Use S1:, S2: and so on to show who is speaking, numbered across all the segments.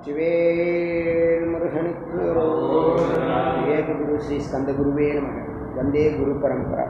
S1: வெற்றிவேல் முருகனுக்கு விவேக குரு ஸ்ரீ ஸ்கந்த குருவே நம வந்தே குரு பரம்பரா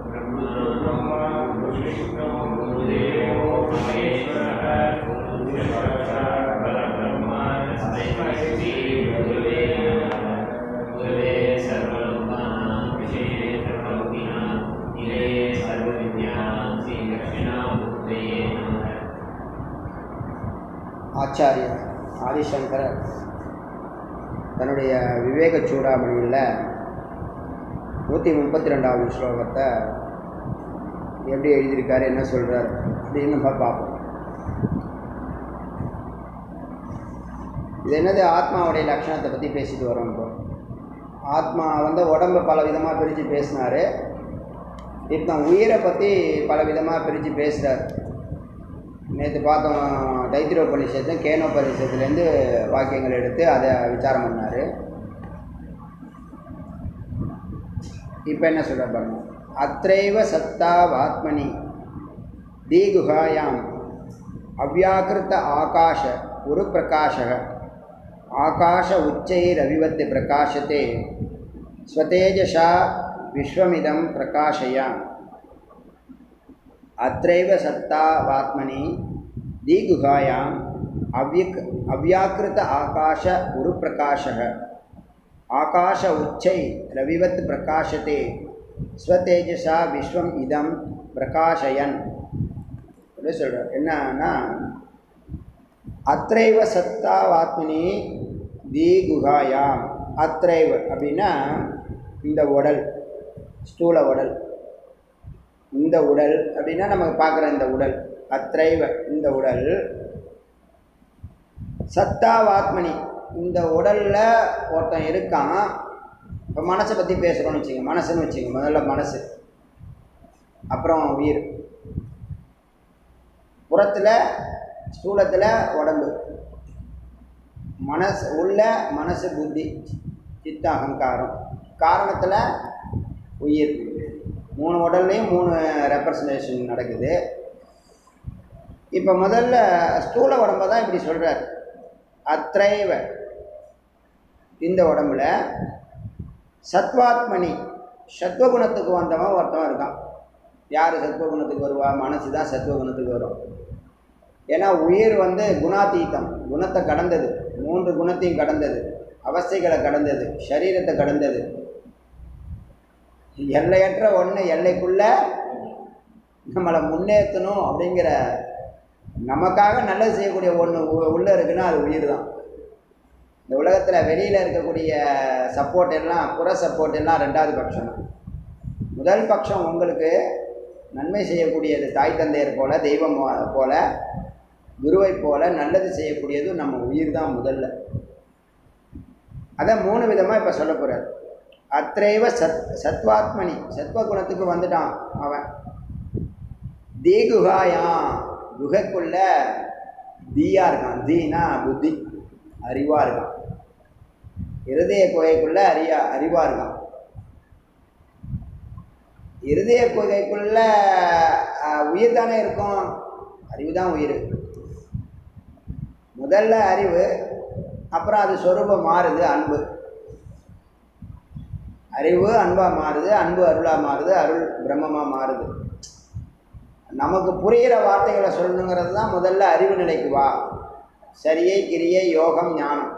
S1: ஆச்சாரியர் ஆதிசங்கரர் தன்னுடைய விவேக சூடாமணியில் நூற்றி முப்பத்தி ரெண்டாவது ஸ்லோகத்தை எப்படி எழுதியிருக்காரு என்ன சொல்கிறார் அப்படின்னு நம்ம பார்ப்போம் இது என்னது ஆத்மாவுடைய லட்சணத்தை பற்றி பேசிட்டு வரோம் இப்போ ஆத்மா வந்து உடம்பை பல விதமாக பிரித்து பேசினார் இப்போ உயிரை பற்றி பல விதமாக பிரித்து பேசுகிறார் நேற்று பார்த்தோம் தைத்திரோபனிஷத்தும் கேனோபனிஷத்துலேருந்து வாக்கியங்கள் எடுத்து அதை விசாரம் பண்ணார் இப்போ என்ன சொல்ற பாருங்க அத்தைவ சத்தாவாத்மனி தீகுகாயாம் அவ்யாக்கிருத்த ஆகாஷ உரு பிரகாஷக ஆகாஷ உச்சைரவிவத்து பிரகாசத்தே ஸ்வதேஜசா விஸ்வமிதம் பிரகாஷயாம் अत्रैव सत्तावात्मनि दीगुहायाम् अव्यक् अव्याकृत आकाश उरुप्रकाशः आकाश उच्चै रविवत् प्रकाशते ஸ்வதேஜசா விஸ்வம் இதம் பிரகாஷயன் அப்படி சொல்கிறார் என்னன்னா அத்ரைவ சத்தாவாத்மினி தி குகாயாம் அத்ரைவ அப்படின்னா இந்த உடல் ஸ்தூல உடல் இந்த உடல் அப்படின்னா நம்ம பார்க்குற இந்த உடல் அத்ரைவ இந்த உடல் சத்தாவாத்மனி இந்த உடலில் ஒருத்தன் இருக்கான் இப்போ மனசை பற்றி பேசுகிறோன்னு வச்சுங்க மனசுன்னு வச்சுங்க முதல்ல மனசு அப்புறம் உயிர் புறத்தில் ஸ்தூலத்தில் உடம்பு மனசு உள்ள மனசு புத்தி சித்த அகங்காரம் காரணத்தில் உயிர் மூணு உடல்லையும் மூணு ரெப்ரசன்டேஷன் நடக்குது இப்போ முதல்ல ஸ்தூல உடம்பை தான் இப்படி சொல்கிறார் அத்ரைவ இந்த உடம்புல சத்வாத்மனி சத்வகுணத்துக்கு வந்தவன் ஒருத்தவன் இருக்கான் யார் சத்வகுணத்துக்கு வருவா மனசு தான் சத்வகுணத்துக்கு வரும் ஏன்னா உயிர் வந்து குணாதீத்தம் குணத்தை கடந்தது மூன்று குணத்தையும் கடந்தது அவஸ்தைகளை கடந்தது சரீரத்தை கடந்தது எல்லையற்ற ஒன்று எல்லைக்குள்ள நம்மளை முன்னேற்றணும் அப்படிங்கிற நமக்காக நல்லது செய்யக்கூடிய ஒன்று உள்ளே இருக்குன்னா அது உயிர் தான் இந்த உலகத்தில் வெளியில் இருக்கக்கூடிய சப்போர்ட் எல்லாம் புற சப்போர்ட் எல்லாம் ரெண்டாவது பட்சம் முதல் பட்சம் உங்களுக்கு நன்மை செய்யக்கூடியது தாய் தந்தையர் போல தெய்வம் போல குருவை போல நல்லது செய்யக்கூடியது நம்ம உயிர் தான் முதல்ல அதை மூணு விதமாக இப்போ சொல்ல போகிறார் அத்தைவ சத் சத்வாத்மனி சத்வகுணத்துக்கு வந்துட்டான் அவன் தீகுகாயாம் குகைக்குள்ள தீயா இருக்கான் தீனா புத்தி அறிவா இருக்கான் இருதய குகைக்குள்ள அறியா அறிவா இருக்கான் இருதய குகைக்குள்ள உயிர் தானே இருக்கும் அறிவு தான் உயிர் முதல்ல அறிவு அப்புறம் அது சொரூபம் மாறுது அன்பு அறிவு அன்பாக மாறுது அன்பு அருளாக மாறுது அருள் பிரம்மமாக மாறுது நமக்கு புரிகிற வார்த்தைகளை சொல்லணுங்கிறது தான் முதல்ல அறிவு நிலைக்கு வா சரியை கிரியை யோகம் ஞானம்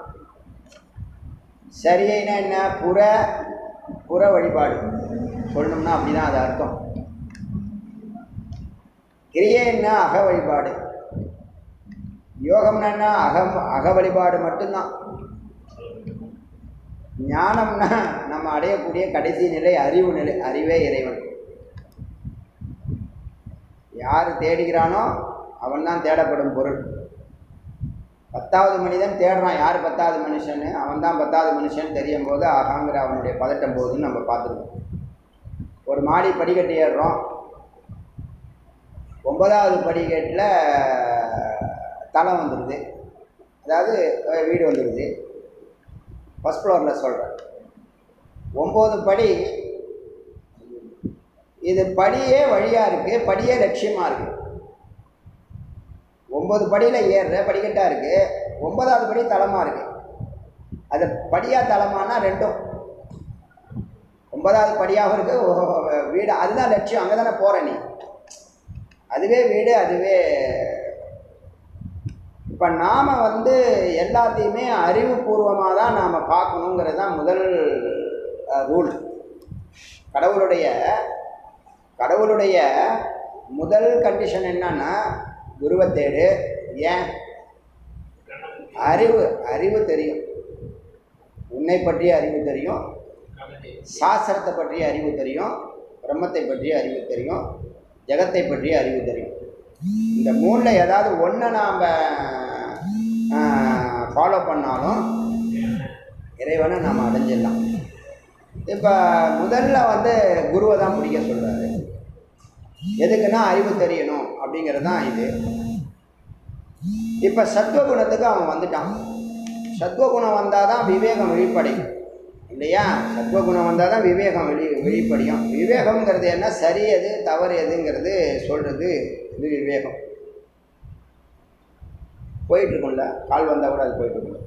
S1: சரியைனா என்ன புற புற வழிபாடு சொல்லணும்னா அப்படிதான் அது அர்த்தம் கிரியை என்ன அக வழிபாடு யோகம்னா என்ன அகம் அக வழிபாடு மட்டும்தான் ஞானம்னா நம்ம அடையக்கூடிய கடைசி நிலை அறிவு நிலை அறிவே இறைவன் யார் தேடுகிறானோ அவன் தான் தேடப்படும் பொருள் பத்தாவது மனிதன் தேடுறான் யார் பத்தாவது மனுஷன்னு அவன் தான் பத்தாவது மனுஷன் தெரியும் போது ஆகாங்கிற அவனுடைய பதட்டம் போகுதுன்னு நம்ம பார்த்துருக்கோம் ஒரு மாடி படிக்கட்டு ஏறுறோம் ஒன்பதாவது படிக்கட்டில் தளம் வந்துடுது அதாவது வீடு வந்துடுது ஃபஸ்ட் ஃப்ளோரில் சொல்கிறேன் ஒம்பது படி இது படியே வழியாக இருக்குது படியே லட்சியமாக இருக்குது ஒம்பது படியில் ஏறுற படிக்கட்டாக இருக்குது ஒன்பதாவது படி தளமாக இருக்குது அது படியா தளமானா ரெண்டும் ஒன்பதாவது படியாகவும் இருக்குது ஓ- வீடு அதுதான் லட்சியம் அங்கே தானே போகிற நீ அதுவே வீடு அதுவே இப்போ நாம் வந்து எல்லாத்தையுமே அறிவுபூர்வமாக தான் நாம் பார்க்கணுங்கிறது தான் முதல் ரூல் கடவுளுடைய கடவுளுடைய முதல் கண்டிஷன் என்னன்னா குருவை தேடு ஏன் அறிவு அறிவு தெரியும் உன்னை பற்றிய அறிவு தெரியும் சாஸ்திரத்தை பற்றிய அறிவு தெரியும் பிரம்மத்தை பற்றிய அறிவு தெரியும் ஜெகத்தை பற்றிய அறிவு தெரியும் இந்த மூணில் ஏதாவது ஒன்றை நாம் ஃபாலோ பண்ணாலும் இறைவனை நாம் அடைஞ்சிடலாம் இப்போ முதல்ல வந்து குருவை தான் பிடிக்க சொல்கிறாரு எதுக்குன்னா அறிவு தெரியணும் அப்படிங்கிறது தான் இது இப்போ சத்வகுணத்துக்கு அவன் வந்துட்டான் சத்வகுணம் வந்தால் தான் விவேகம் வெளிப்படையும் இல்லையா சத்வகுணம் வந்தால் தான் விவேகம் வெளி வெளிப்படையும் விவேகம்ங்கிறது என்ன சரி எது தவறு எதுங்கிறது சொல்கிறது இது விவேகம் போயிட்டுருக்கும்ல கால் வந்தால் கூட அது போயிட்டுருக்கும்ல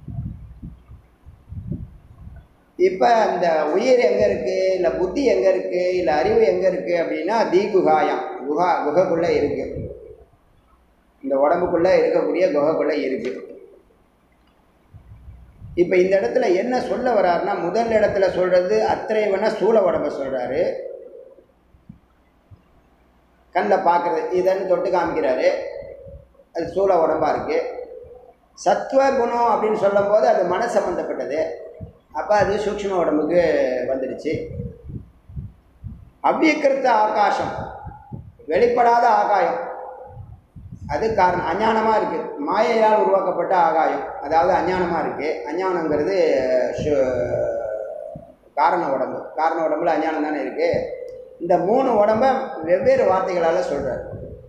S1: இப்போ அந்த உயிர் எங்கே இருக்குது இல்லை புத்தி எங்கே இருக்குது இல்லை அறிவு எங்கே இருக்குது அப்படின்னா தீகுகாயம் குஹா குகைக்குள்ளே இருக்குது இந்த உடம்புக்குள்ளே இருக்கக்கூடிய குகைக்குள்ளே இருக்குது இப்போ இந்த இடத்துல என்ன சொல்ல வர்றாருன்னா முதல் இடத்துல சொல்கிறது அத்திரைவன சூழ உடம்ப சொல்கிறாரு கண்ணில் பார்க்குறது இதன்னு தொட்டு காமிக்கிறாரு அது சூழ உடம்பாக இருக்குது சத்துவ குணம் அப்படின்னு சொல்லும்போது அது மன சம்பந்தப்பட்டது அப்போ அது சூக்ஷ்ம உடம்புக்கு வந்துடுச்சு அவ்வியக்கிருத்த ஆகாசம் வெளிப்படாத ஆகாயம் அது காரணம் அஞ்ஞானமாக இருக்குது மாயையால் உருவாக்கப்பட்ட ஆகாயம் அதாவது அஞ்ஞானமாக இருக்குது அஞ்ஞானங்கிறது சு- காரண உடம்பு காரண உடம்புல அஞ்ஞானம் தானே இருக்குது இந்த மூணு உடம்ப வெவ்வேறு வார்த்தைகளால் சொல்கிறார்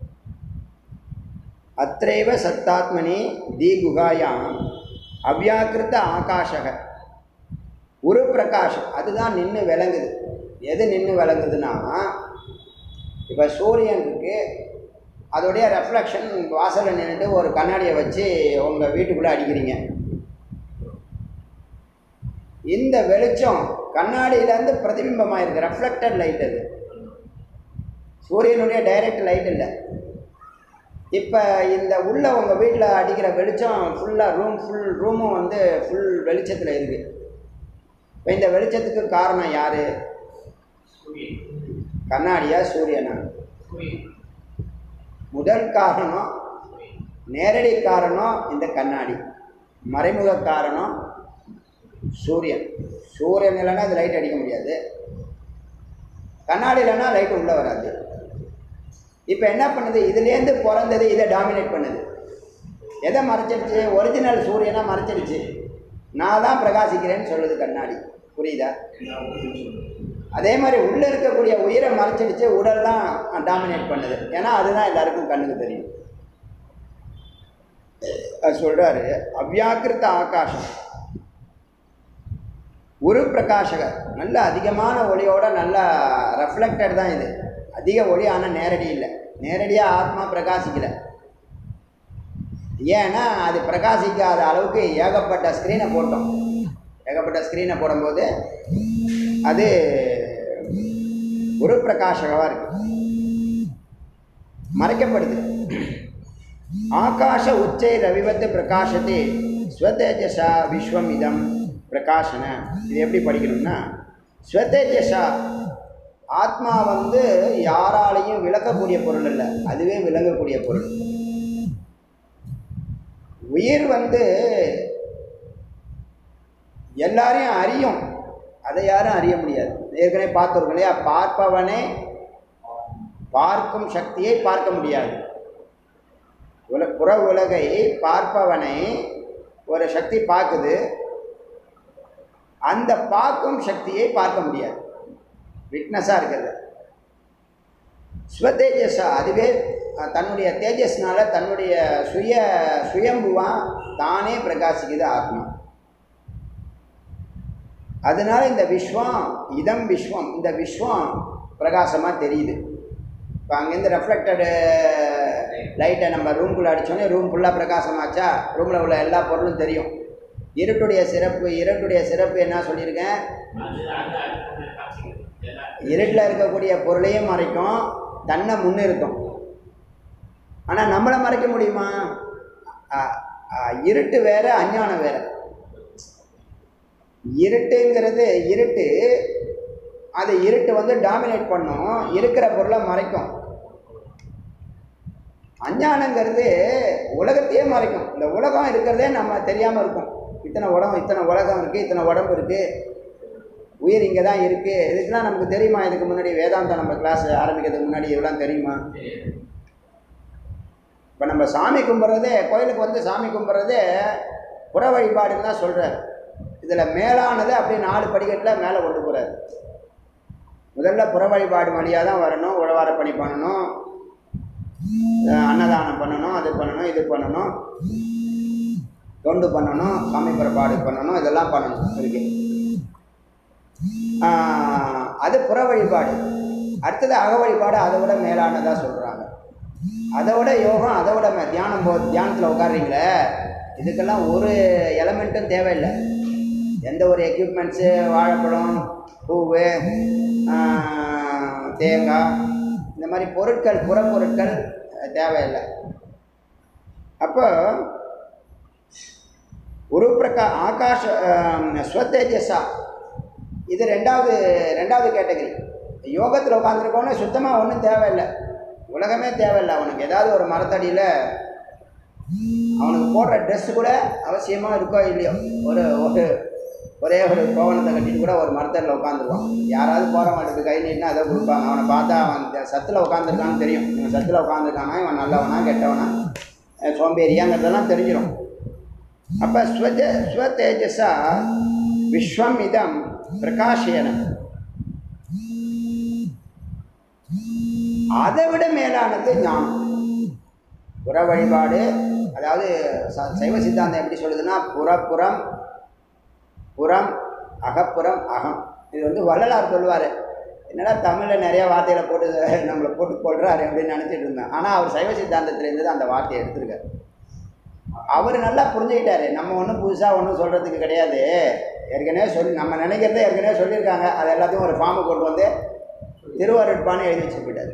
S1: அத்ரைவ சத்தாத்மனி தீகுகாயாம் அவ்யாக்கிருத்த ஆகாஷக ஒரு பிரகாஷம் அதுதான் நின்று விளங்குது எது நின்று விளங்குதுன்னா இப்போ சூரியன் இருக்கு அதோடைய ரெஃப்ளெக்ஷன் வாசலில் நின்றுட்டு ஒரு கண்ணாடியை வச்சு உங்கள் வீட்டுக்குள்ளே அடிக்கிறீங்க இந்த வெளிச்சம் கண்ணாடியிலேருந்து பிரதிபிம்பமாக இருக்குது ரெஃப்ளெக்டட் லைட் அது சூரியனுடைய டைரக்ட் லைட் இல்லை இப்போ இந்த உள்ள உங்கள் வீட்டில் அடிக்கிற வெளிச்சம் ஃபுல்லாக ரூம் ஃபுல் ரூமும் வந்து ஃபுல் வெளிச்சத்தில் இருக்குது இப்போ இந்த வெளிச்சத்துக்கு காரணம் யார் கண்ணாடியா சூரியனா முதல் காரணம் நேரடி காரணம் இந்த கண்ணாடி மறைமுக காரணம் சூரியன் சூரியன் இல்லைன்னா அது லைட் அடிக்க முடியாது கண்ணாடி இல்லைன்னா லைட் உள்ளே வராது இப்போ என்ன பண்ணுது இதுலேருந்து பிறந்தது இதை டாமினேட் பண்ணுது எதை மறைச்சிருச்சு ஒரிஜினல் சூரியனை மறைச்சிருச்சு நான் தான் பிரகாசிக்கிறேன்னு சொல்லுது கண்ணாடி புரியுதா அதே மாதிரி உள்ளே இருக்கக்கூடிய உயிரை மறைச்சிடுச்சு உடல் தான் டாமினேட் பண்ணுது ஏன்னா அதுதான் எல்லாருக்கும் கண்ணுக்கு தெரியும் அது சொல்கிறாரு அவ்யாக்கிருத்த ஆகாசம் ஒரு பிரகாஷகர் நல்ல அதிகமான ஒளியோட நல்ல ரெஃப்ளெக்டட் தான் இது அதிக ஒளி ஆனால் நேரடி இல்லை நேரடியாக ஆத்மா பிரகாசிக்கலை ஏன்னா அது பிரகாசிக்காத அளவுக்கு ஏகப்பட்ட ஸ்க்ரீனை போட்டோம் ஏகப்பட்ட ஸ்க்ரீனை போடும்போது அது ஒரு பிரகாசகமாக இருக்கு மறைக்கப்படுது ஆகாஷ உச்சை ரவிவத்து பிரகாசத்தை ஸ்வதேஜசா விஸ்வம் இதம் பிரகாசன இது எப்படி படிக்கணும்னா ஸ்வதேஜசா ஆத்மா வந்து யாராலையும் விளக்கக்கூடிய பொருள் இல்லை அதுவே விளங்கக்கூடிய பொருள் உயிர் வந்து எல்லாரையும் அறியும் அதை யாரும் அறிய முடியாது ஏற்கனவே பார்த்துருக்கோம் இல்லையா பார்ப்பவனே பார்க்கும் சக்தியை பார்க்க முடியாது உல புற உலகை பார்ப்பவனை ஒரு சக்தி பார்க்குது அந்த பார்க்கும் சக்தியை பார்க்க முடியாது விட்னஸாக இருக்கிறது ஸ்வதேஜஸா அதுவே அஹ், தன்னுடைய தேஜஸ்னால தன்னுடைய சுய சுயம்புவா தானே பிரகாசிக்குது ஆத்மா அதனால இந்த விஸ்வம் இதம் விஸ்வம் இந்த விஸ்வம் பிரகாசமாக தெரியுது இப்போ அங்கேருந்து ரெஃப்ளெக்டடு லைட்டை நம்ம ரூம்குள்ளே அடித்தோடனே ரூம் ஃபுல்லாக பிரகாசமாச்சா ரூமில் உள்ள எல்லா பொருளும் தெரியும் இருட்டுடைய சிறப்பு இருட்டுடைய சிறப்பு என்ன சொல்லியிருக்கேன் இருட்டில் இருக்கக்கூடிய பொருளையும் மறைக்கும் தன்னை முன்னிறுத்தும் ஆனால் நம்மளை மறைக்க முடியுமா அ, அ, இருட்டு வேற அஞ்ஞானம் வேற இருட்டுங்கிறது இருட்டு அது இருட்டு வந்து டாமினேட் பண்ணும் இருக்கிற பொருளை மறைக்கும் அஞ்ஞானங்கிறது உலகத்தையே மறைக்கும் இந்த உலகம் இருக்கிறதே நம்ம தெரியாமல் இருக்கும் இத்தனை உலகம் இத்தனை உலகம் இருக்குது இத்தனை உடம்பு இருக்குது உயிர் இங்கே தான் இருக்குது இதுக்கெல்லாம் நமக்கு தெரியுமா இதுக்கு முன்னாடி வேதாந்தம் நம்ம கிளாஸ் ஆரம்பிக்கிறதுக்கு முன்னாடி இதெல்லாம் தெரியுமா இப்போ நம்ம சாமி கும்பிட்றதே கோயிலுக்கு வந்து சாமி கும்பிட்றதே புற வழிபாடுன்னு தான் சொல்கிறார் இதில் மேலானது அப்படியே நாலு படிக்கட்டில் மேலே கொண்டு போகிறார் முதல்ல புற வழிபாடு வழியாக தான் வரணும் உழவார பணி பண்ணணும் அஹ் அன்னதானம் பண்ணணும் அது பண்ணணும் இது பண்ணணும் தொண்டு பண்ணணும் சாமி புறப்பாடு பண்ணணும் இதெல்லாம் பண்ணணும் இருக்கு ஆஹ் அது புற வழிபாடு அடுத்தது அக வழிபாடு அதை விட மேலானதாக சொல்கிறாங்க அதை விட யோகம் அதை விட மே- தியானம் போ தியானத்தில் உட்கார்றீங்களே இதுக்கெல்லாம் ஒரு எலமெண்ட்டும் தேவையில்லை எந்த ஒரு எக்யூப்மெண்ட்ஸு வாழைப்பழம் பூவு ஆஹ், தேங்காய் இந்த மாதிரி பொருட்கள் புறப்பொருட்கள் அஹ், தேவையில்லை அப்போ ஒரு பிரகா ஆகாஷ ஆம், ஸ்வத்தேஜஸா இது ரெண்டாவது ரெண்டாவது கேட்டகரி யோகத்தில் உட்காந்துருக்கவனே சுத்தமாக ஒன்றும் தேவையில்லை உலகமே தேவையில்லை அவனுக்கு ஏதாவது ஒரு மரத்தடியில் அவனுக்கு போடுற ட்ரெஸ் கூட அவசியமாக இருக்கோ இல்லையோ ஒரு ஒரு ஒரே ஒரு கோவணத்தை கட்டிட்டு கூட ஒரு மரத்தடியில் உட்காந்துருவான் யாராவது போகிற மாட்டேது கை நீட்டினா அதை கொடுப்பாங்க அவனை பார்த்தா அவன் இந்த சத்தில் உட்காந்துருக்கான்னு தெரியும் இவன் சத்தில் உட்காந்துருக்கானா இவன் நல்லவனா கெட்டவனா அஹ் சோம்பேறியாங்கிறதெல்லாம் தெரிஞ்சிடும் அப்போ ஸ்வஜ ஸ்வதேஜஸா விஸ்வம் இதம் பிரகாஷேன அதை விட மேலானது ஞானம் புற வழிபாடு அதாவது ச- சைவ சித்தாந்தம் எப்படி சொல்லுதுன்னா புறப்புறம் புறம் அகப்புறம் அகம் இது வந்து வள்ளலார் சொல்லுவார் என்னடா தமிழில் நிறைய வார்த்தைகளை போட்டு நம்மளை போட்டு கொள்றாரு அப்படின்னு நினச்சிட்டு இருந்தேன் ஆனால் அவர் சைவ சித்தாந்தத்திலேருந்து தான் அந்த வார்த்தையை எடுத்திருக்காரு அவர் நல்லா புரிஞ்சுக்கிட்டாரு நம்ம ஒன்றும் புதுசாக ஒன்றும் சொல்கிறதுக்கு கிடையாது ஏற்கனவே சொல்லி நம்ம நினைக்கிறத ஏற்கனவே சொல்லியிருக்காங்க அது எல்லாத்தையும் ஒரு ஃபார்மை கொண்டு வந்து திருவாரூட்பான்னு எழுதி வச்சு போயிட்டாரு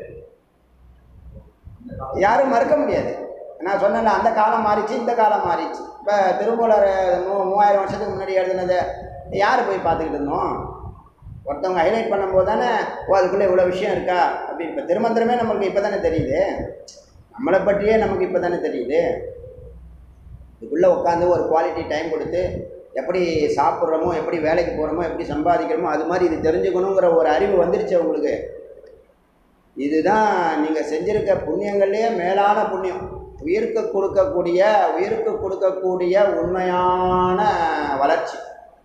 S1: யாரும் மறுக்க முடியாது நான் சொன்னேன்ல அந்த காலம் மாறிச்சு இந்த காலம் மாறிச்சு இப்போ திருமூலர் மூ மூவாயிரம் வருஷத்துக்கு முன்னாடி எழுதுனதை யார் போய் பார்த்துக்கிட்டு இருந்தோம் ஒருத்தவங்க ஹைலைட் பண்ணும்போது தானே ஓ அதுக்குள்ளே இவ்வளோ விஷயம் இருக்கா அப்படி இப்போ திருமந்திரமே நமக்கு இப்போ தானே தெரியுது நம்மளை பற்றியே நமக்கு இப்போ தானே தெரியுது இதுக்குள்ளே உட்காந்து ஒரு குவாலிட்டி டைம் கொடுத்து எப்படி சாப்பிட்றோமோ எப்படி வேலைக்கு போகிறோமோ எப்படி சம்பாதிக்கிறோமோ அது மாதிரி இது தெரிஞ்சுக்கணுங்கிற ஒரு அறிவு வந்துருச்சு உங்களுக்கு இதுதான் நீங்கள் செஞ்சிருக்க புண்ணியங்கள்லேயே மேலான புண்ணியம் உயிருக்கு கொடுக்கக்கூடிய உயிருக்கு கொடுக்கக்கூடிய உண்மையான வளர்ச்சி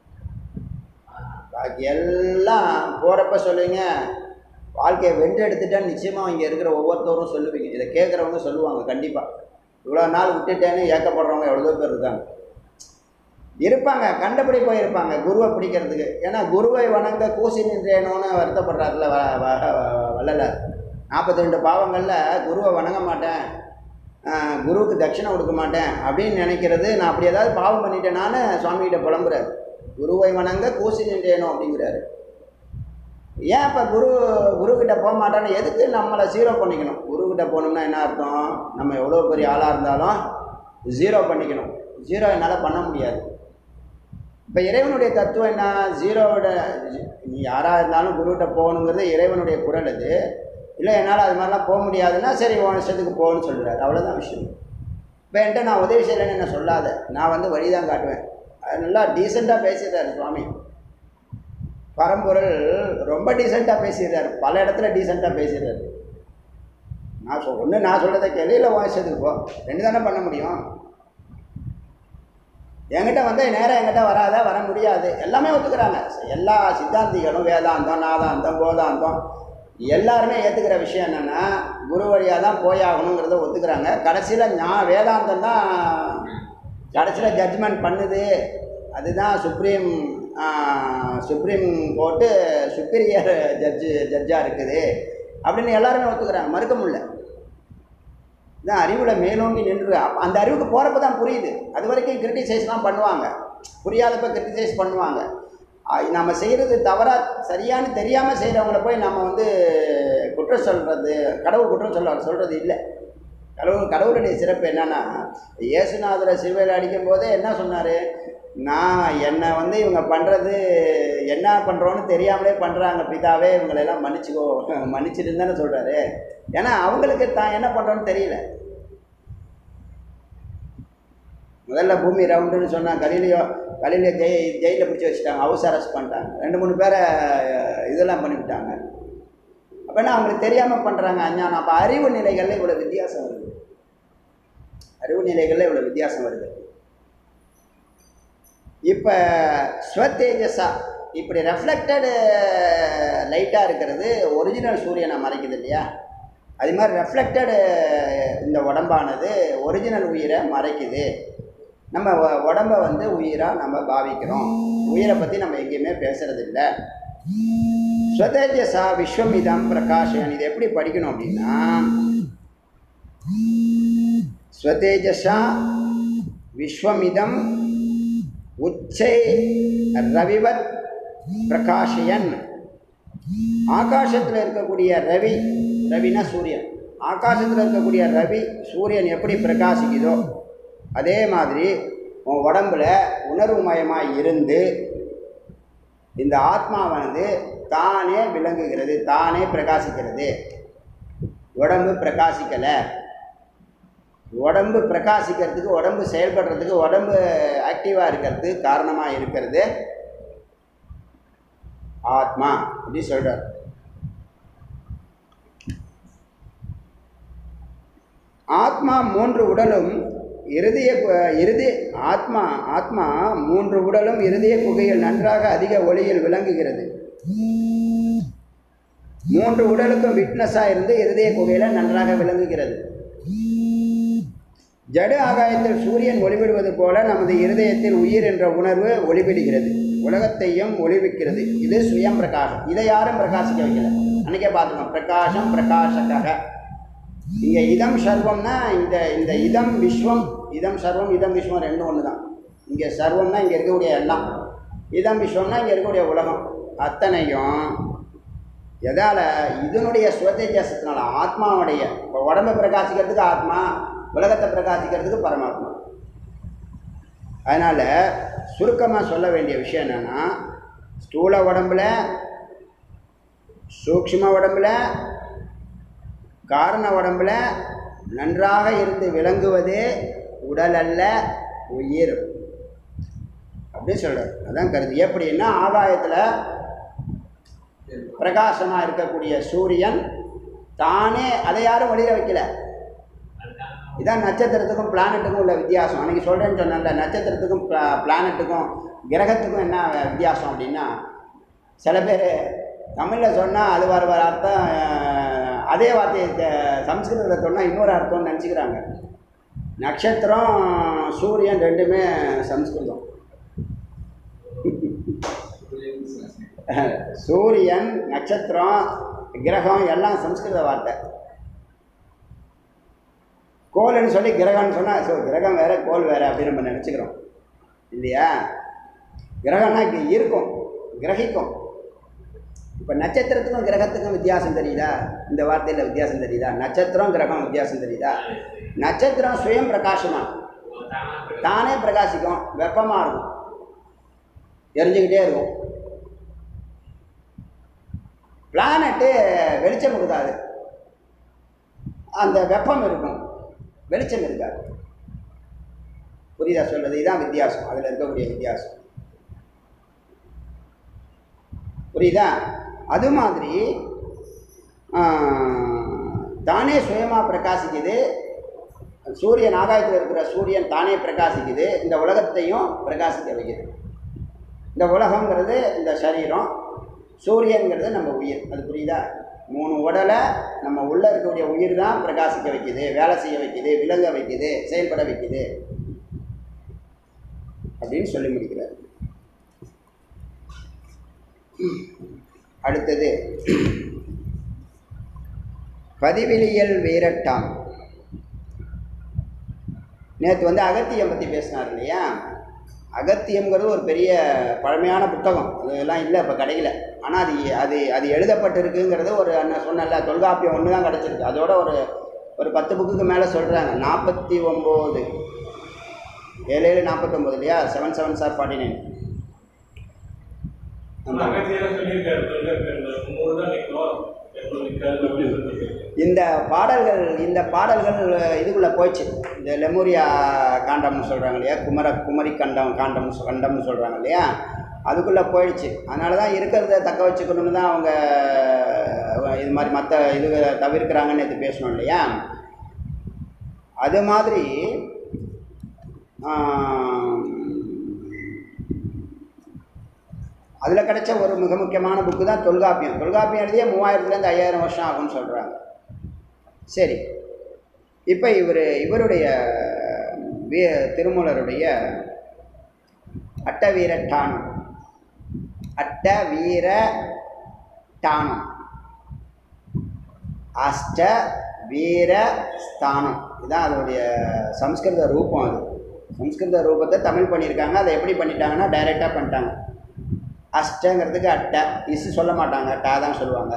S1: பாக்கி எல்லாம் போகிறப்ப சொல்லுவீங்க வாழ்க்கையை வென்றெடுத்துட்டா நிச்சயமாக இங்கே இருக்கிற ஒவ்வொருத்தரும் சொல்லுவீங்க இதை கேட்குறவங்க சொல்லுவாங்க கண்டிப்பாக இவ்வளோ நாள் விட்டுட்டேன்னு ஏக்கப்படுறவங்க எவ்வளோ பேர் இருக்காங்க இருப்பாங்க கண்டபடி போயிருப்பாங்க குருவை பிடிக்கிறதுக்கு ஏன்னா குருவை வணங்க கூசி நின்றேனோன்னு வருத்தப்படுறாருல வ வ- வ- வள்ளலார் நாற்பத்தி ரெண்டு பாவங்களில் குருவை வணங்க மாட்டேன் ஆஹ், குருவுக்கு தட்சிணை கொடுக்க மாட்டேன் அப்படின்னு நினைக்கிறது நான் அப்படி ஏதாவது பாவம் பண்ணிட்டேனான்னு சுவாமிகிட்ட புலம்புறாரு குருவை வணங்க கூசி நின்றேனோ அப்படிங்கிறாரு ஏன் இப்போ குரு குருக்கிட்ட போக மாட்டான்னு எதுக்கு நம்மளை ஜீரோ பண்ணிக்கணும் குருக்கிட்ட போகணும்னா என்ன அர்த்தம் நம்ம எவ்வளோ பெரிய ஆளாக இருந்தாலும் ஜீரோ பண்ணிக்கணும் ஜீரோ என்னால் பண்ண முடியாது இப்போ இறைவனுடைய தத்துவம் என்ன ஜீரோவோட நீ யாராக இருந்தாலும் குருகிட்ட போகணுங்கிறது இறைவனுடைய குரல் அது இல்லை என்னால் அது மாதிரிலாம் போக முடியாதுன்னா சரி உன் இஷ்டத்துக்கு போகணும்னு சொல்கிறார் அவ்வளோதான் விஷயம் இப்போ என்கிட்ட நான் உதவி செய்யலைன்னு என்ன சொல்லாத நான் வந்து வழி தான் காட்டுவேன் அது நல்லா டீசெண்டாக பேசிடுறாரு சுவாமி பரம்பொருள் ரொம்ப டீசெண்டாக பேசிடுறாரு பல இடத்துல டீசெண்டாக பேசிடுறாரு நான் சொல் ஒன்று நான் சொல்கிறத கேள்வி இல்லை உன் இஷ்டத்துக்கு போ ரெண்டு தானே பண்ண முடியும் என்கிட்ட வந்து நேராக என்கிட்ட வராத வர முடியாது எல்லாமே ஒத்துக்கிறாங்க எல்லா சித்தாந்திகளும் வேதாந்தம் நாதாந்தம் போதாந்தம் எல்லாருமே ஏற்றுக்கிற விஷயம் என்னென்னா குரு வழியாக தான் போயாகணுங்கிறத ஒத்துக்கிறாங்க கடைசியில் ஞா வேதாந்தம் தான் கடைசியில் ஜட்ஜ்மெண்ட் பண்ணுது அதுதான் supreme supreme court superior judge ஜட்ஜாக இருக்குது அப்படின்னு எல்லாருமே ஒத்துக்கிறாங்க மறுக்க முடியல இதான் அறிவில் மேலோங்கி நின்று அப்ப அந்த அறிவுக்கு போகிறப்ப தான் புரியுது அது வரைக்கும் கிரிட்டிசைஸ்லாம் பண்ணுவாங்க புரியாதப்ப கிரிட்டிசைஸ் பண்ணுவாங்க ஆ- நம்ம செய்கிறது தவறாக சரியான்னு தெரியாமல் செய்கிறவங்கள போய் நம்ம வந்து குற்றம் சொல்கிறது கடவுள் குற்றம் சொல்ல சொல்கிறது இல்லை கடவுள் கடவுளுடைய சிறப்பு என்னன்னா இயேசுநாதரை சிலுவையில் அடிக்கும் போதே என்ன சொன்னார் நான் என்னை வந்து இவங்க பண்ணுறது என்ன பண்ணுறோன்னு தெரியாமலே பண்ணுறாங்க பிதாவே இவங்களெல்லாம் மன்னிச்சுக்கோ மன்னிச்சிட்டு தானே சொல்கிறாரு ஏன்னா அவங்களுக்கு தான் என்ன பண்ணுறோன்னு தெரியல முதல்ல பூமி ரவுண்டுன்னு சொன்னாங்க கலிலியோ கலிலியோ ஜெய் ஜெயிலில் பிடிச்சி வச்சுட்டாங்க ஹவுஸ் அரெஸ்ட் பண்ணிட்டாங்க ரெண்டு மூணு பேரை அஹ், இதெல்லாம் பண்ணிவிட்டாங்க அப்போனா அவங்களுக்கு தெரியாமல் பண்ணுறாங்க அஞ்ஞானம் அப்போ அறிவு நிலைகளில் இவ்வளோ வித்தியாசம் வருது அறிவு நிலைகளில் இவ்வளோ வித்தியாசம் வருது இப்போ ஸ்வத்தேஜஸா இப்படி ரெஃப்ளெக்டடு லைட்டாக இருக்கிறது ஒரிஜினல் சூரியனை மறைக்குது இல்லையா அது மாதிரி ரெஃப்ளெக்டடு இந்த உடம்பானது ஒரிஜினல் உயிரை மறைக்குது நம்ம உ- உடம்ப வந்து உயிராக நம்ம பாவிக்கிறோம் உயிரை பற்றி நம்ம எங்கேயுமே பேசுறது இல்லை ஸ்வதேஜசா விஸ்வமிதம் பிரகாஷன் இது எப்படி படிக்கணும் அப்படின்னா ஸ்வதேஜசா விஸ்வமிதம் உச்சை ரவிவத் பிரகாஷயன் ஆகாசத்தில் இருக்கக்கூடிய ரவி ரவினா சூரியன் ஆகாசத்தில் இருக்கக்கூடிய ரவி சூரியன் எப்படி பிரகாசிக்குதோ அதே மாதிரி உன் உடம்புல உணர்வுமயமாக இருந்து இந்த ஆத்மாவானது தானே விளங்குகிறது தானே பிரகாசிக்கிறது உடம்பு பிரகாசிக்கலை உடம்பு பிரகாசிக்கிறதுக்கு உடம்பு செயல்படுறதுக்கு உடம்பு ஆக்டிவாக இருக்கிறதுக்கு காரணமாக இருக்கிறது ஆத்மா அப்படி சொல்கிறார் ஆத்மா மூன்று உடலும் இருதய கு- இருதய ஆத்மா ஆத்மா மூன்று உடலும் இருதய குகையில் நன்றாக அதிக ஒளியில் விளங்குகிறது மூன்று உடலுக்கும் விட்னஸாக இருந்து இருதய குகையில் நன்றாக விளங்குகிறது ஜடு ஆகாயத்தில் சூரியன் ஒளிவிடுவது போல நமது இருதயத்தில் உயிர் என்ற உணர்வு ஒளிவிடுகிறது உலகத்தையும் ஒளிவிக்கிறது இது சுயம் பிரகாசம் இதை யாரும் பிரகாசிக்க வைக்கல அன்னைக்கே பார்த்துக்கோம் பிரகாசம் பிரகாசக்காக இங்கே இதம் சர்வம்னா இந்த இந்த இதம் விஸ்வம் இதம் சர்வம் இதம் விஸ்வம் ரெண்டும் ஒன்று தான் இங்கே சர்வம்னா இங்கே இருக்கக்கூடிய எல்லாம் இதம் விஸ்வம்னா இங்கே இருக்கக்கூடிய உலகம் அத்தனையும் எதால் இதனுடைய சுவத்தேஜசத்தினால ஆத்மாவுடைய இப்போ உடம்பை பிரகாசிக்கிறதுக்கு ஆத்மா உலகத்தை பிரகாசிக்கிறதுக்கு பரமாத்மா அதனால் சுருக்கமாக சொல்ல வேண்டிய விஷயம் என்னென்னா ஸ்தூல உடம்புல சூக்ஷ்ம உடம்புல காரண உடம்புல நன்றாக இருந்து விளங்குவதே உடல் அல்ல உயிர் அப்படின்னு சொல்கிறார் அதான் கருது எப்படின்னா ஆகாயத்தில் பிரகாசமாக இருக்கக்கூடிய சூரியன் தானே அதை யாரும் வெளியில் வைக்கல இதான் நட்சத்திரத்துக்கும் பிளானட்டுக்கும் உள்ள வித்தியாசம் அன்றைக்கி சொல்கிறேன்னு சொன்னேன்ல நட்சத்திரத்துக்கும் பிளானட்டுக்கும் கிரகத்துக்கும் என்ன வித்தியாசம் அப்படின்னா சில பேர் தமிழில் சொன்னால் அது வர வர அர்த்தம் அஹ், அதே வார்த்தையை த- சம்ஸ்கிருதத்தில் சொன்னால் இன்னொரு அர்த்தம்னு நினச்சிக்கிறாங்க நட்சத்திரம் சூரியன் ரெண்டுமே சம்ஸ்கிருதம் சூரியன் நட்சத்திரம் கிரகம் எல்லாம் சம்ஸ்கிருத வார்த்தை கோல்னு சொல்லி கிரகம்னு சொன்னால் ஸோ கிரகம் வேற கோல் வேற அப்படின்னு நம்ம நினச்சிக்கிறோம் இல்லையா கிரகம்னா இங்கே இருக்கும் கிரகிக்கும் இப்போ நட்சத்திரத்துக்கும் கிரகத்துக்கும் வித்தியாசம் தெரியுதா இந்த வார்த்தையில் வித்தியாசம் தெரியுதா நட்சத்திரம் கிரகம் வித்தியாசம் தெரியுதா நட்சத்திரம் சுயம் பிரகாசமா தானே பிரகாசிக்கும் வெப்பமாக இருக்கும் எரிஞ்சுக்கிட்டே இருக்கும் பிளானட்டு வெளிச்சம் கொடுக்காது அந்த வெப்பம் இருக்கும் வெளிச்சம் இருக்காது புரியுதா சொல்றது இதான் வித்தியாசம் அதில் இருக்கக்கூடிய வித்தியாசம் புரியுதா அது மாதிரி ஆஹ், தானே சுயமாக பிரகாசிக்குது சூரியன் ஆகாயத்தில் இருக்கிற சூரியன் தானே பிரகாசிக்குது இந்த உலகத்தையும் பிரகாசிக்க வைக்குது இந்த உலகங்கிறது இந்த சரீரம் சூரியன்கிறது நம்ம உயிர் அது புரியுதா மூணு உடலை நம்ம உள்ளே இருக்கக்கூடிய உயிர் தான் பிரகாசிக்க வைக்குது வேலை செய்ய வைக்குது விளங்க வைக்குது செயல்பட வைக்குது அப்படின்னு சொல்லி முடிக்கிறார் அடுத்தது பதிவிலியல் வீரட்டான் நேற்று வந்து அகத்தியம் பற்றி பேசினார் இல்லையா அகத்தியம்ங்கிறது ஒரு பெரிய பழமையான புத்தகம் அதெல்லாம் இல்லை இப்போ கிடைக்கல ஆனால் அது அது அது எழுதப்பட்டிருக்குங்கிறது ஒரு அண்ணன் சொன்னல தொல்காப்பியம் ஒன்று தான் கிடச்சிருக்கு அதோட ஒரு ஒரு பத்து புக்குக்கு மேலே சொல்கிறாங்க நாற்பத்தி ஒம்பது ஏழு ஏழு நாற்பத்தொம்போது இல்லையா seven seven sir forty nine
S2: Agathiyar சொல்லியிருக்காரு தொல்காப்பியர்ல மூணு தான் நிற்கும் எப்போ நிற்காது அப்படின்னு சொல்லியிருக்காரு
S1: இந்த பாடல்கள் இந்த பாடல்கள் இதுக்குள்ளே போயிடுச்சு இந்த லெமூரியா காண்டம்னு சொல்கிறாங்க இல்லையா குமர குமரி கண்டம் காண்டம் கண்டம்னு சொல்கிறாங்க இல்லையா அதுக்குள்ளே போயிடுச்சு அதனால தான் இருக்கிறத தக்க வச்சுக்கணும்னு தான் அவங்க இது மாதிரி மற்ற இது தவிர்க்கிறாங்கன்னு நேற்று பேசணும் இல்லையா அது மாதிரி அதில் கிடைச்ச ஒரு மிக முக்கியமான புக்கு தான் தொல்காப்பியம் தொல்காப்பியம் எழுதிய மூவாயிரத்துலேருந்து ஐயாயிரம் வருஷம் ஆகும்னு சொல்கிறாங்க சரி இப்போ இவர் இவருடைய வீ திருமூலருடைய அட்ட வீர டானம் அட்ட வீர டானம் அஷ்ட வீர ஸ்தானம் இதுதான் அதோடைய சம்ஸ்கிருத ரூபம் அது சம்ஸ்கிருத ரூபத்தை தமிழ் பண்ணியிருக்காங்க அதை எப்படி பண்ணிட்டாங்கன்னா டைரெக்டாக பண்ணிட்டாங்க அஷ்டங்கிறதுக்கு அட்டை இசு சொல்ல மாட்டாங்க டா தான் சொல்லுவாங்க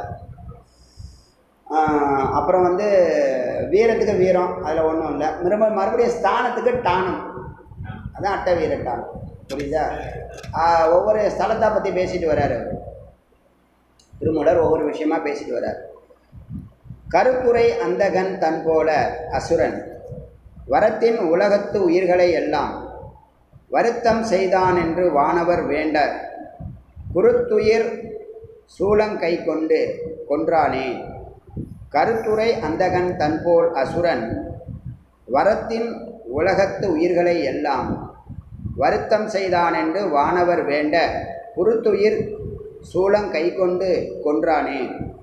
S1: ஆஹ் அப்புறம் வந்து வீரத்துக்கு வீரம் அதில் ஒன்றும் இல்லை மறுப மறுபடியும் ஸ்தானத்துக்கு டானம் அதான் அட்டை வீர டானம் புரியுதா ஆஹ் ஒவ்வொரு ஸ்தலத்தை பற்றி பேசிட்டு வர்றாரு அவர் திருமூலர் ஒவ்வொரு விஷயமா பேசிட்டு வர்றார் கருத்துரை அந்தகன் தன் போல அசுரன் வரத்தின் உலகத்து உயிர்களை எல்லாம் வருத்தம் செய்தான் என்று வானவர் வேண்ட குருத்துயிர் சூளங்கை கொண்டு கொன்றானே கருத்துரை அந்தகன் தன்போல் அசுரன் வரத்தின் உலகத்து உயிர்களை எல்லாம் வருத்தம் செய்தான் என்று வானவர் வேண்ட குருத்துயிர் சூளங்கை கொண்டு கொன்றானே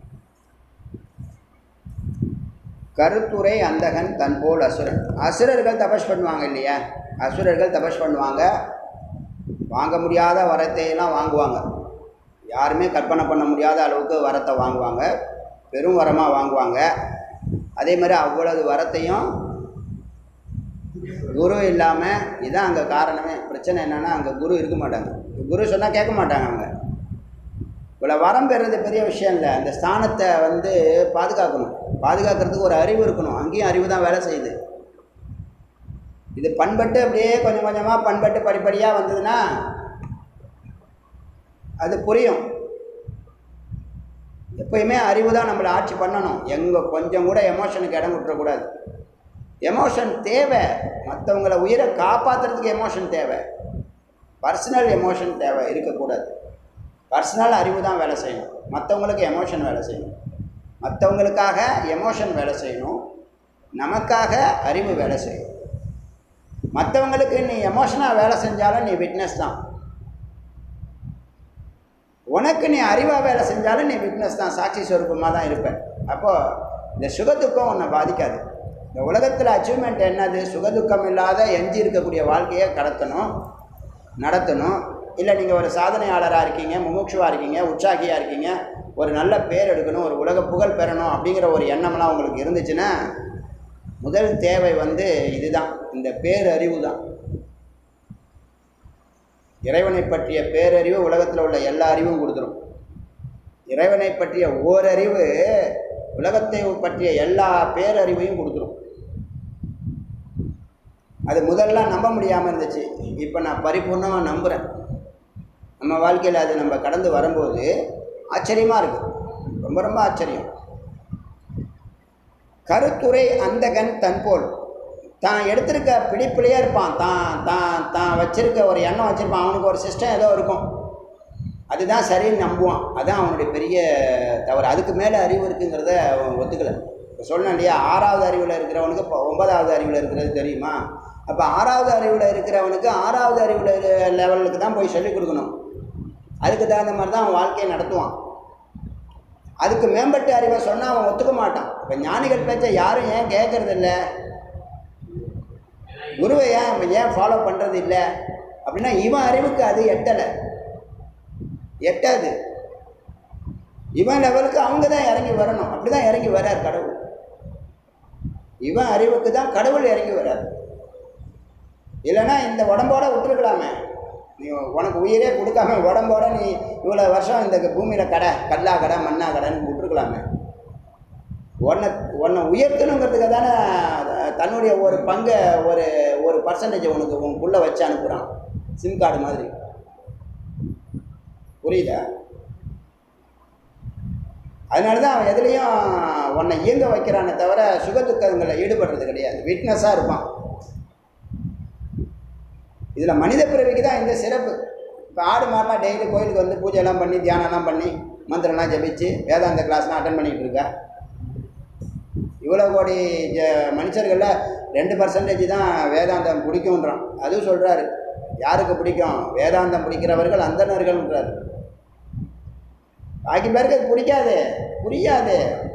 S1: கருத்துரை அந்தகன் தன்போல் அசுரன் அசுரர்கள் தபஸ் பண்ணுவாங்க இல்லையா அசுரர்கள் தபஸ் பண்ணுவாங்க வாங்க முடியாத வரத்தையெல்லாம் வாங்குவாங்க யாருமே கற்பனை பண்ண முடியாத அளவுக்கு வரத்தை வாங்குவாங்க பெரும் வரமாக வாங்குவாங்க அதே மாதிரி அவ்வளவு வரத்தையும் குரு இல்லாமல் இதுதான் அங்கே காரணமே பிரச்சனை என்னென்னா அங்கே குரு இருக்க மாட்டாங்க குரு சொன்னால் கேட்க மாட்டாங்க அவங்க இவ்வளோ வரம் பெறுறது பெரிய விஷயம் இல்லை அந்த ஸ்தானத்தை வந்து பாதுகாக்கணும் பாதுகாக்கிறதுக்கு ஒரு அறிவு இருக்கணும் அங்கேயும் அறிவு தான் வேலை செய்யுது இது பண்பட்டு அப்படியே கொஞ்சம் கொஞ்சமாக பண்பட்டு படிப்படியாக வந்ததுன்னா அது புரியும் எப்பயுமே அறிவு தான் நம்மளை ஆட்சி பண்ணணும் எங்கே கொஞ்சம் கூட எமோஷனுக்கு இடம் விட்டுறக்கூடாது எமோஷன் தேவை மற்றவங்கள உயிரை காப்பாற்றுறதுக்கு எமோஷன் தேவை பர்சனல் எமோஷன் தேவை இருக்கக்கூடாது பர்சனல் அறிவு தான் வேலை செய்யணும் மற்றவங்களுக்கு எமோஷன் வேலை செய்யணும் மற்றவங்களுக்காக எமோஷன் வேலை செய்யணும் நமக்காக அறிவு வேலை செய்யணும் மற்றவங்களுக்கு நீ எமோஷனாக வேலை செஞ்சாலும் நீ விட்னஸ் தான் உனக்கு நீ அறிவாக வேலை செஞ்சாலும் நீ விட்னஸ் தான் சாட்சி சொரூபமாக தான் இருப்ப அப்போது இந்த சுகதுக்கம் உன்னை பாதிக்காது இந்த உலகத்தில் அச்சீவ்மெண்ட் என்னது சுகதுக்கம் இல்லாத எஞ்சி இருக்கக்கூடிய வாழ்க்கையை கடத்தணும் நடத்தணும் இல்லை நீங்கள் ஒரு சாதனையாளராக இருக்கீங்க முமுட்சுவாக இருக்கீங்க உற்சாகியாக இருக்கீங்க ஒரு நல்ல பேர் எடுக்கணும் ஒரு உலக புகழ் பெறணும் அப்படிங்கிற ஒரு எண்ணம்லாம் உங்களுக்கு இருந்துச்சுன்னா முதல் தேவை வந்து இதுதான் இந்த பேரறிவு தான் இறைவனை பற்றிய பேரறிவு உலகத்தில் உள்ள எல்லா அறிவும் கொடுத்துரும் இறைவனை பற்றிய ஓரறிவு உலகத்தை பற்றிய எல்லா பேரறிவையும் கொடுத்துரும் அது முதல்ல நம்ப முடியாமல் இருந்துச்சு இப்போ நான் பரிபூர்ணமாக நம்புகிறேன் நம்ம வாழ்க்கையில் அது நம்ம கடந்து வரும்போது ஆச்சரியமாக இருக்குது ரொம்ப ரொம்ப ஆச்சரியம் கருத்துரை அந்தகன் தன்போல் தான் எடுத்திருக்க பிடிப்பிலேயே இருப்பான் தான் தான் தான் வச்சிருக்க ஒரு எண்ணம் வச்சுருப்பான் அவனுக்கு ஒரு சிஸ்டம் ஏதோ இருக்கும் அதுதான் சரின்னு நம்புவான் அதான் அவனுடைய பெரிய தவறு அதுக்கு மேலே அறிவு இருக்குங்கிறத அவன் ஒத்துக்கலை இப்போ சொன்னேன் இல்லையா ஆறாவது அறிவில் இருக்கிறவனுக்கு இப்போ ஒன்பதாவது அறிவில் இருக்கிறது தெரியுமா அப்போ ஆறாவது அறிவில் இருக்கிறவனுக்கு ஆறாவது அறிவில் லெவலுக்கு தான் போய் சொல்லிக் கொடுக்கணும் அதுக்கு தகுந்த மாதிரி தான் அவன் வாழ்க்கையை நடத்துவான் அதுக்கு மேம்பட்ட அறிவை சொன்னால் அவன் ஒத்துக்க மாட்டான் இப்போ ஞானிகள் பேச்சை யாரும் ஏன் கேட்கறது இல்லை குருவை ஏன் இவன் ஏன் ஃபாலோ பண்ணுறது இல்லை அப்படின்னா இவன் அறிவுக்கு அது எட்டலை எட்டாது இவன் லெவலுக்கு அவங்க தான் இறங்கி வரணும் அப்படி தான் இறங்கி வரார் கடவுள் இவன் அறிவுக்கு தான் கடவுள் இறங்கி வரார் இல்லைன்னா இந்த உடம்போட விட்டுருக்கலாமே நீ உனக்கு உயிரே கொடுக்காம உடம்போட நீ இவ்வளோ வருஷம் இந்த பூமியில் கடை கல்லா கடை மண்ணா கடைன்னு விட்டுருக்கலாமே உன்னை உன்னை உயர்த்தணுங்கிறதுக்கு தானே தன்னுடைய ஒரு பங்கை ஒரு ஒரு பர்சன்டேஜ் உனக்கு உனக்குள்ளே வச்சு அனுப்புகிறான் சிம் கார்டு மாதிரி புரியுதா அதனால தான் அவன் எதுலேயும் உன்னை இயங்க வைக்கிறானே தவிர சுகதுக்கங்களில் ஈடுபடுறது கிடையாது விட்னஸாக இருப்பான் இதில் மனித பிறவிக்கு தான் இந்த சிறப்பு இப்போ ஆடு மாடெலாம் டெய்லி கோயிலுக்கு வந்து பூஜைலாம் பண்ணி தியானம்லாம் பண்ணி மந்திரம்லாம் ஜபிச்சு வேதாந்த கிளாஸ்லாம் அட்டன் பண்ணிகிட்டு இருக்கா இவ்வளோ கோடி ஜ மனுஷர்களில் ரெண்டு பர்சன்டேஜ் தான் வேதாந்தம் பிடிக்கும்ன்றான் அதுவும் சொல்கிறாரு யாருக்கு பிடிக்கும் வேதாந்தம் பிடிக்கிறவர்கள் அந்தணர்கள்ன்றார் பாக்கி பேருக்கு அது பிடிக்காது புரியாது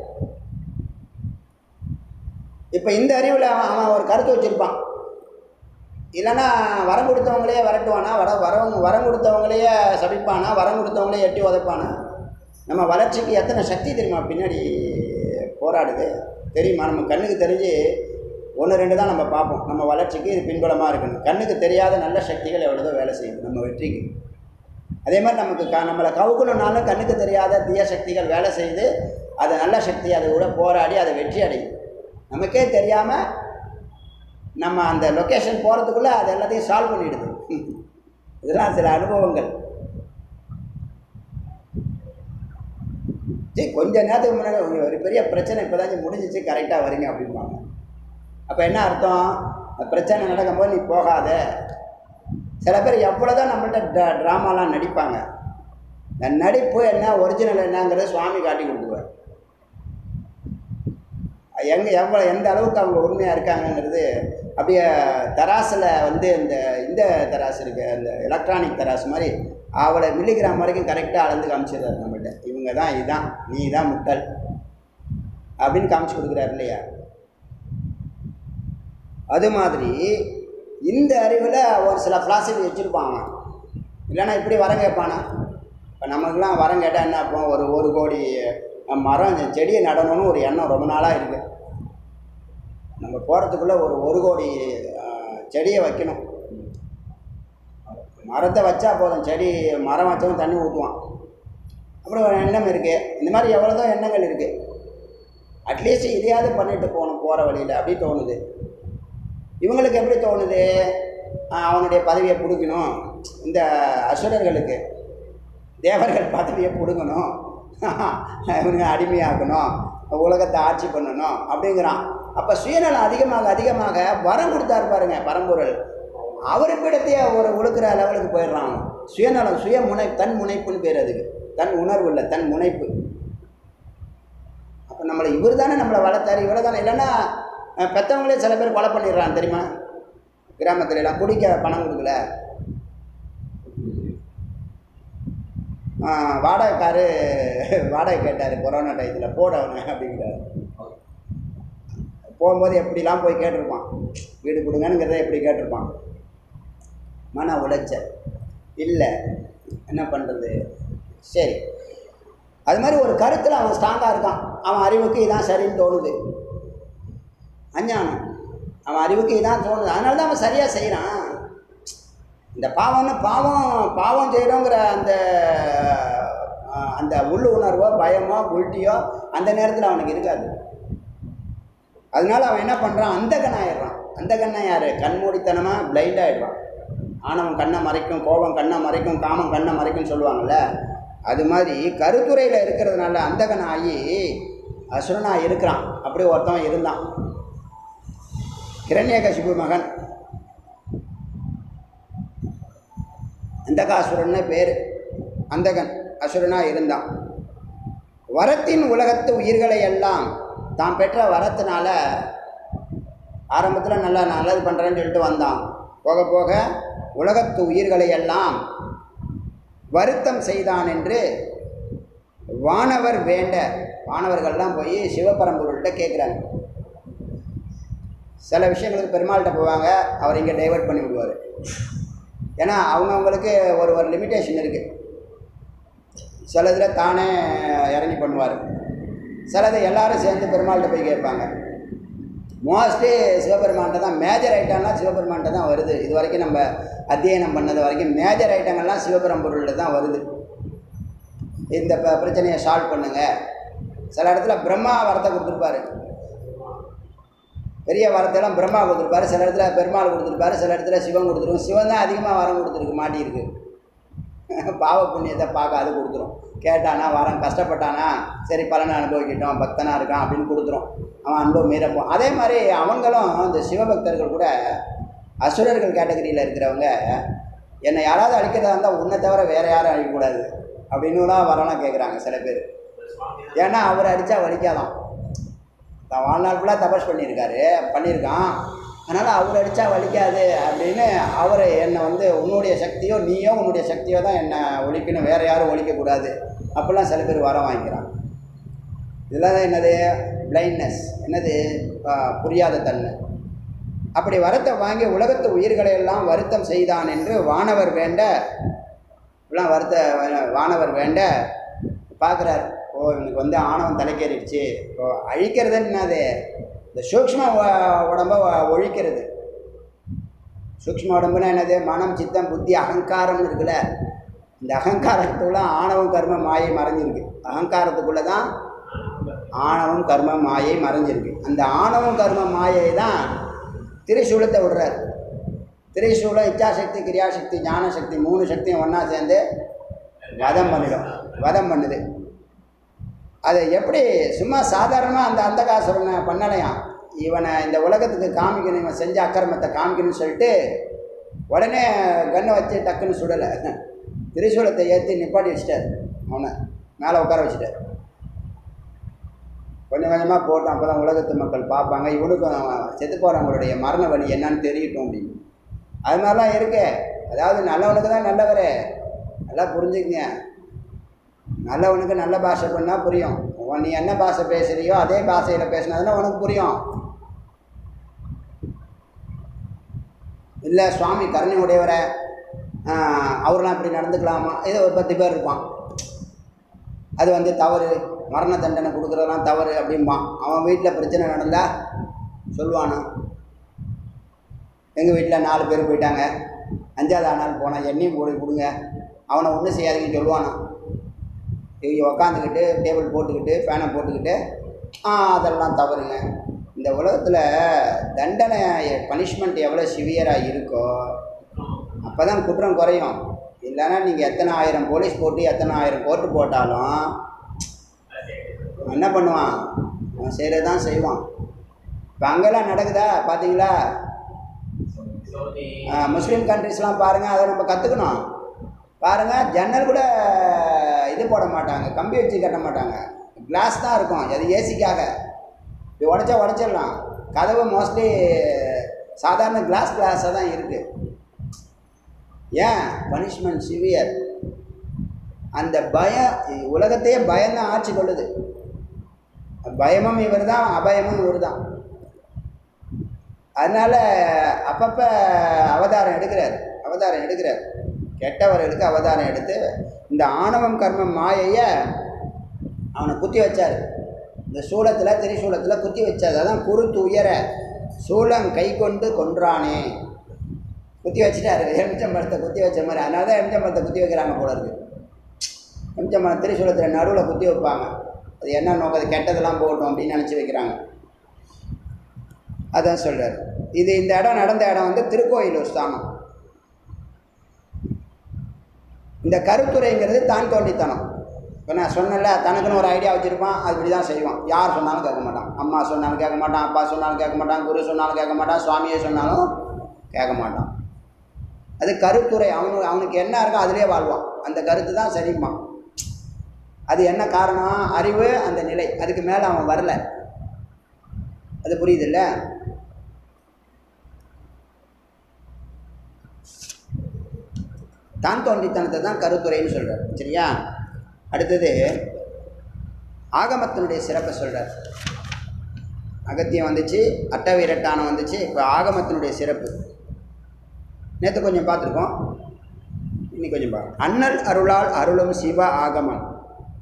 S1: இப்போ இந்த அறிவில் அவன் அவன் ஒரு கருத்து வச்சுருப்பான் இல்லைன்னா வரம் கொடுத்தவங்களையே விரட்டுவானா வர வரவங்க வரம் கொடுத்தவங்களையே சபிப்பானா வரம் கொடுத்தவங்களையே எட்டி உதைப்பானா நம்ம வளர்ச்சிக்கு எத்தனை சக்தி தெரியுமா பின்னாடி போராடுது தெரியுமா நம்ம கண்ணுக்கு தெரிஞ்சு ஒன்று ரெண்டு தான் நம்ம பார்ப்போம் நம்ம வளர்ச்சிக்கு இது பின்புலமாக இருக்கணும் கண்ணுக்கு தெரியாத நல்ல சக்திகள் எவ்வளோதோ வேலை செய்யுது நம்ம வெற்றிக்கு அதே மாதிரி நமக்கு க நம்மளை கவுக்கணுன்னாலும் கண்ணுக்கு தெரியாத தீய சக்திகள் வேலை செய்து அதை நல்ல சக்தி அதை கூட போராடி அதை வெற்றி அடையும் நமக்கே தெரியாமல் நம்ம அந்த லொக்கேஷன் போகிறதுக்குள்ளே அது எல்லாத்தையும் சால்வ் பண்ணிடுது இதெல்லாம் சில அனுபவங்கள் சரி கொஞ்ச நேரத்துக்கு முன்னாடி ஒரு ஒரு பெரிய பிரச்சனை இப்போ தான் முடிஞ்சிச்சு கரெக்டாக வரீங்க அப்படிம்பாங்க அப்போ என்ன அர்த்தம் அந்த பிரச்சனை நடக்கும்போது நீ போகாத சில பேர் எவ்வளோதான் நம்மள்ட்ட ட்ரா ட்ராமாலாம் நடிப்பாங்க இந்த நடிப்பு என்ன ஒரிஜினல் என்னங்கிறத சுவாமி காட்டி கொடுத்துருவார் எங்கே எவ்வளோ எந்த அளவுக்கு அவங்க உண்மையாக இருக்காங்கங்கிறது அப்படியே தராசில் வந்து இந்த இந்த தராசு இருக்கு அந்த எலக்ட்ரானிக் தராசு மாதிரி அவளை மில்லிகிராம் வரைக்கும் கரெக்டாக அளந்து காமிச்சிடுறாரு நம்மகிட்ட இவங்க தான் இதுதான் நீ தான் முட்டல் அப்படின்னு காமிச்சு கொடுக்குறாரு இல்லையா அது மாதிரி இந்த அறிவில் ஒரு சில ஃபிலாசபி வச்சுருப்பான் அவன் இல்லைன்னா இப்படி வரம் கேட்பானா இப்போ நமக்குலாம் வரம் கேட்டால் என்ன அப்போ ஒரு ஒரு கோடி மரம் செடியை நடணும்னு ஒரு எண்ணம் ரொம்ப நாளாக இருக்குது நம்ம போகிறதுக்குள்ளே ஒரு ஒரு கோடி அஹ், செடியை வைக்கணும் மரத்தை வச்சா போதும் செடி மரம் வச்சவன் தண்ணி ஊற்றுவான் அப்புறம் ஒரு எண்ணம் இருக்குது இந்த மாதிரி எவ்வளோதான் எண்ணங்கள் இருக்குது அட்லீஸ்ட் இதையாவது பண்ணிட்டு போகணும் போகிற வழியில் அப்படி தோணுது இவங்களுக்கு எப்படி தோணுது ஆஹ் அவனுடைய பதவியை பிடிக்கணும் இந்த அசுரர்களுக்கு தேவர்கள் பதவியை பிடுங்கணும் இவனுங்க அடிமையாக்கணும் உலகத்தை ஆட்சி பண்ணணும் அப்படிங்கிறான் அப்போ சுயநலம் அதிகமாக அதிகமாக வரம் கொடுத்தாரு பாருங்க பரம்பொருள் அவருக்கிடத்தையே ஒரு உழுக்கிற லெவலுக்கு போயிடுறான் அவன். சுயநலம் சுய முனை தன் முனைப்புன்னு பேர் அதுக்கு தன் உணர்வு இல்லை தன் முனைப்பு அப்போ நம்மளை இவர் தானே நம்மளை வளர்த்தாரு இவ்வளோ தானே இல்லைன்னா அஹ், பெத்தவங்களே சில பேர் கொலை பண்ணிடுறான் தெரியுமா கிராமத்துல எல்லாம் குடிக்க பணம் கொடுக்கல ஆஹ், வாடகைக்காரு வாடகை கேட்டார் கொரோனா டயத்தில் போட அவனை அப்படிங்கிறாரு போகும்போது எப்படிலாம் போய் கேட்டிருப்பான் வீடு கொடுங்கங்கிறத எப்படி கேட்டிருப்பான் மன உளைச்சல் இல்லை என்ன பண்ணுறது சரி அது மாதிரி ஒரு கருத்தில் அவன் ஸ்ட்ராங்காக இருக்கான் அவன் அறிவுக்கு இதான் சரின்னு தோணுது அஞ்ஞானம் அவன் அறிவுக்கு இதான் தோணுது அதனால தான் அவன் சரியாக செய்கிறான் இந்த பாவம்னு பாவம் பாவம் செய்கிறோங்கிற அந்த அஹ், அந்த உள் உணர்வோ பயமோ குல்ட்டியோ அந்த நேரத்தில் அவனுக்கு இருக்காது அதனால அவன் என்ன பண்ணுறான் அந்த ஆயிடுறான் அந்த கண்ணா யார் கண்மூடித்தனமாக பிளைண்ட் ஆகிடுறான் ஆணவன் கண்ணை மறைக்கும் கோபம் கண்ணை மறைக்கும் காமம் கண்ணை மறைக்கும்னு சொல்லுவாங்கள்ல அது மாதிரி கருத்துறையில் இருக்கிறதுனால அந்த ஆகி அசுரனாக இருக்கிறான் அப்படி ஒருத்தவன் இருந்தான் கிரண்யகசிபு மகன் அந்தகாசுரன்னு பேர் அந்தகன் அசுரனாக இருந்தான் வரத்தின் உலகத்து உயிர்களை எல்லாம் தான் பெற்ற வரத்தினால ஆரம்பத்தில் நல்லா நல்லது பண்ணுறேன்னு சொல்லிட்டு வந்தான் போக போக உலகத்து உயிர்களை எல்லாம் வருத்தம் செய்தான் என்று வானவர் வேண்ட வானவர்கள்லாம் போய் சிவபரம்பொருள்கிட்ட கேட்குறாங்க சில விஷயங்களுக்கு பெருமாள்கிட்ட போவாங்க அவர் இங்கே டைவர்ட் பண்ணி விடுவார் ஏன்னா அவங்கவுங்களுக்கு ஒரு ஒரு லிமிட்டேஷன் இருக்குது சில இதில் தானே இறங்கி பண்ணுவார் சிலதை எல்லாரும் சேர்ந்து பெருமாள்கிட்ட போய் கேட்பாங்க மோஸ்ட்லி சிவபெருமான்ட்ட தான் மேஜர் ஐட்டம்லாம் சிவபெருமான்ட்ட தான் வருது இது வரைக்கும் நம்ம அத்தியனம் பண்ணது வரைக்கும் மேஜர் ஐட்டங்கள்லாம் சிவபெரும்பொருளில் தான் வருது இந்த ப- பிரச்சனையை சால்வ் பண்ணுங்க சில இடத்துல பிரம்மா வரத்தை கொடுத்துருப்பாரு பெரிய வரத்தெல்லாம் பிரம்மா கொடுத்துருப்பாரு சில இடத்துல பெருமாள் கொடுத்துருப்பாரு சில இடத்துல சிவன் கொடுத்துருக்கும் சிவன் தான் அதிகமாக வரம் கொடுத்துருக்கு மாட்டியிருக்கு பாவ புண்ணியத்தை பார்க்க அது கொடுத்துரும் கேட்டானா வரம் கஷ்டப்பட்டானா சரி பலனை அனுபவிக்கட்டும் பக்தனாக இருக்கான் அப்படின்னு கொடுத்துரும் அவன் அன்பு மீறப்போம் அதே மாதிரி அவங்களும் இந்த சிவபக்தர்கள் கூட அசுரர்கள் கேட்டகரியில் இருக்கிறவங்க என்னை யாராவது அழிக்கிறதா இருந்தால் உன்னை தவிர வேறு யாரும் அழிக்கக்கூடாது அப்படின்னுலாம் வரலாம் கேட்குறாங்க சில பேர் ஏன்னா அவர் அடித்தா வலிக்காதான் தான் வாழ்நாள் ஃபுல்லாக தபஸ் பண்ணியிருக்காரு பண்ணியிருக்கான் அதனால் அவர் அடித்தா வலிக்காது அப்படின்னு அவர் என்னை வந்து உன்னுடைய சக்தியோ நீயோ உன்னுடைய சக்தியோ தான் என்னை ஒழிக்கணும் வேறு யாரும் ஒழிக்கக்கூடாது அப்படிலாம் சில பேர் வரம் வாங்கிக்கிறாங்க இதெல்லாம் தான் என்னது பிளைண்ட்னஸ் என்னது ஆ, புரியாத தன்மை அப்படி வரத்தை வாங்கி உலகத்து உயிர்களை எல்லாம் வருத்தம் செய்தான் என்று வானவர் வேண்ட இப்படிலாம் வருத்த வானவர் வேண்ட பார்க்குறாரு ஓ இவனுக்கு வந்து ஆணவம் தலைக்கேறிடுச்சு இப்போ அழிக்கிறது என்னது இந்த சூக்ஷ்ம உ- உடம்ப ஒ- ஒழிக்கிறது சூக்ஷ்ம உடம்புனா என்னது மனம் சித்தம் புத்தி அகங்காரம்னு இருக்குல்ல இந்த அகங்காரத்துக்குள்ள ஆணவம் கர்ம மாயை மறைஞ்சிருக்கு அகங்காரத்துக்குள்ளே தான் ஆணவம் கர்ம மாயை மறைஞ்சிருக்கு அந்த ஆணவம் கர்ம மாயை தான் திரிசூலத்தை விடுறார் திரிசூலம் இச்சாசக்தி கிரியாசக்தி ஞானசக்தி மூணு சக்தியும் ஒன்றா சேர்ந்து வதம் பண்ணிடும் வதம் பண்ணுது அதை எப்படி சும்மா சாதாரணமாக அந்த அந்தகாசுரனை பண்ணலையாம் இவனை இந்த உலகத்துக்கு காமிக்கணும் இவன் செஞ்ச அக்கிரமத்தை காமிக்கணும்னு சொல்லிட்டு உடனே கன்னை வச்சு டக்குன்னு சுடலை திரிசூலத்தை ஏற்றி நிப்பாட்டி வச்சிட்டார் அவனை மேலே உட்கார வச்சுட்டார் கொஞ்சம் கொஞ்சமாக போட்டோம் அப்போ தான் உலகத்து மக்கள் பார்ப்பாங்க இவனுக்கும் அவன் செத்து போகிறவங்களுடைய மரண வழி என்னன்னு தெரியட்டும் அப்படின்னு அது மாதிரிலாம் இருக்கு அதாவது நல்லவனுக்கு தான் நல்லவர் நல்லா புரிஞ்சுக்கங்க நல்லவனுக்கு நல்ல பாஷை பண்ணால் புரியும் உன் நீ என்ன பாஷை பேசுறியோ அதே பாஷையில் பேசினதுன்னா உனக்கு புரியும் இல்லை சுவாமி கருணை உடையவரை ஆஹ், அவரெல்லாம் இப்படி நடந்துக்கலாமா இது ஒரு பத்து பேர் இருப்பான் அது வந்து தவறு மரண தண்டனை கொடுக்குறதெல்லாம் தவறு அப்படிம்பான் அவன் வீட்டில் பிரச்சனை நடந்தா சொல்லுவானா எங்கள் வீட்டில் நாலு பேர் போயிட்டாங்க அஞ்சாவது ஆனாலும் போனான் எண்ணெயும் போய் கொடுங்க அவனை ஒன்றும் செய்யாதீங்கன்னு சொல்லுவானா இவங்க உக்காந்துக்கிட்டு டேபிள் போட்டுக்கிட்டு ஃபேனை போட்டுக்கிட்டு ஆ அதெல்லாம் தவறுங்க இந்த உலகத்தில் தண்டனை பனிஷ்மெண்ட் எவ்வளோ சிவியராக இருக்கோ அப்போ தான் குற்றம் குறையும் இல்லைன்னா நீங்கள் எத்தனை ஆயிரம் போலீஸ் போட்டு எத்தனை ஆயிரம் கோர்ட்டு போட்டாலும் அவன் என்ன பண்ணுவான் அவன் செய்கிறது தான் செய்வான் இப்போ அங்கெல்லாம் நடக்குதா பார்த்தீங்களா ஆ, முஸ்லீம் கண்ட்ரிஸ்லாம் பாருங்கள் அதை நம்ம கற்றுக்கணும் பாருங்கள் ஜன்னல் கூட இது போட மாட்டாங்க கம்பி வச்சு கட்ட மாட்டாங்க கிளாஸ் தான் இருக்கும் அது ஏசிக்காக இது உடச்சா உடச்சிடலாம் கதவு மோஸ்ட்லி சாதாரண கிளாஸ் கிளாஸாக தான் இருக்குது ஏன் பனிஷ்மெண்ட் சிவியர் அந்த பயம் உலகத்தையே பயம்தான் ஆட்சி கொள்ளுது பயமும் இவர் தான் அபயமும் இவர் தான் அதனால் அப்பப்போ அவதாரம் எடுக்கிறார் அவதாரம் எடுக்கிறார் கெட்டவர்களுக்கு அவதாரம் எடுத்து இந்த ஆணவம் கர்மம் மாயையை அவனை குத்தி வச்சார் இந்த சூளத்தில் திரிசூலத்தில் குத்தி வச்சார் அதான் குருத்து உயர சூளம் கை கொண்டு கொன்றானே குத்தி வச்சுட்டாரு எலுமிச்சம்பழத்தை குத்தி வச்ச மாதிரி அதனால தான் எலுமிச்சம்பழத்தை குத்தி வைக்கிறாங்க போல இருக்கு எலுமிச்சம்பழம் திரிசூலத்தில் நடுவில் குத்தி வைப்பாங்க அது என்ன நோக்கம் அது கெட்டதெல்லாம் போகட்டும் அப்படின்னு நினச்சி வைக்கிறாங்க அதான் சொல்கிறார் இது இந்த இடம் நடந்த இடம் வந்து திருக்கோயிலூர் ஸ்தானம் இந்த கருத்துரைங்கிறது தான் தோண்டித்தனம் இப்போ நான் சொன்னேன்ல தனக்குன்னு ஒரு ஐடியா வச்சுருப்பான் அது இப்படி தான் செய்வான் யார் சொன்னாலும் கேட்க மாட்டான் அம்மா சொன்னாலும் கேட்க மாட்டான் அப்பா சொன்னாலும் கேட்க மாட்டான் குரு சொன்னாலும் கேட்க மாட்டான் சுவாமியே சொன்னாலும் கேட்க மாட்டான் அது கருத்துரை அவனு அவனுக்கு என்ன இருக்கோ அதிலே வாழ்வான் அந்த கருத்து தான் சரிம்பான் அது என்ன காரணம் அறிவு அந்த நிலை அதுக்கு மேலே அவன் வரல அது புரியுதுல்ல தான் தோன்றித்தனத்தை தான் கருத்துரைன்னு சொல்கிறார் சரியா அடுத்தது ஆகமத்தினுடைய சிறப்பை சொல்கிறார் அகத்தியம் வந்துச்சு அட்டவீரட்டானம் வந்துச்சு இப்போ ஆகமத்தினுடைய சிறப்பு நேற்று கொஞ்சம் பார்த்துருக்கோம் இன்னைக்கு கொஞ்சம் பா அண்ணல் அருளால் அருளும் சிவ ஆகமம்